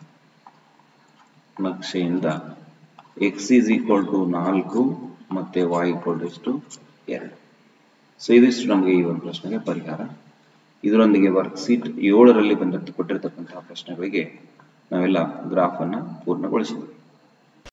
ನಕ್ಷೆಯಿಂದ ಎಕ್ಸ್ ಈಸ್ ಈಕ್ವಲ್ ಟು ನಾಲ್ಕು ಮತ್ತೆ ವಾಯ್ ಈಕ್ವಲ್ ಟು ಎಷ್ಟು ಎರಡು ಸೊ ಇದಿಷ್ಟು ನಮಗೆ ಈ ಒಂದು ಪ್ರಶ್ನೆಗೆ ಪರಿಹಾರ ಇದರೊಂದಿಗೆ ವರ್ಕ್ ಸೀಟ್ ಏಳರಲ್ಲಿ ಬಂದ ಕೊಟ್ಟಿರ್ತಕ್ಕಂತಹ ಪ್ರಶ್ನೆಗಳಿಗೆ ನಾವೆಲ್ಲ ಗ್ರಾಫ್ ಅನ್ನ ಪೂರ್ಣಗೊಳಿಸಿದ್ವಿ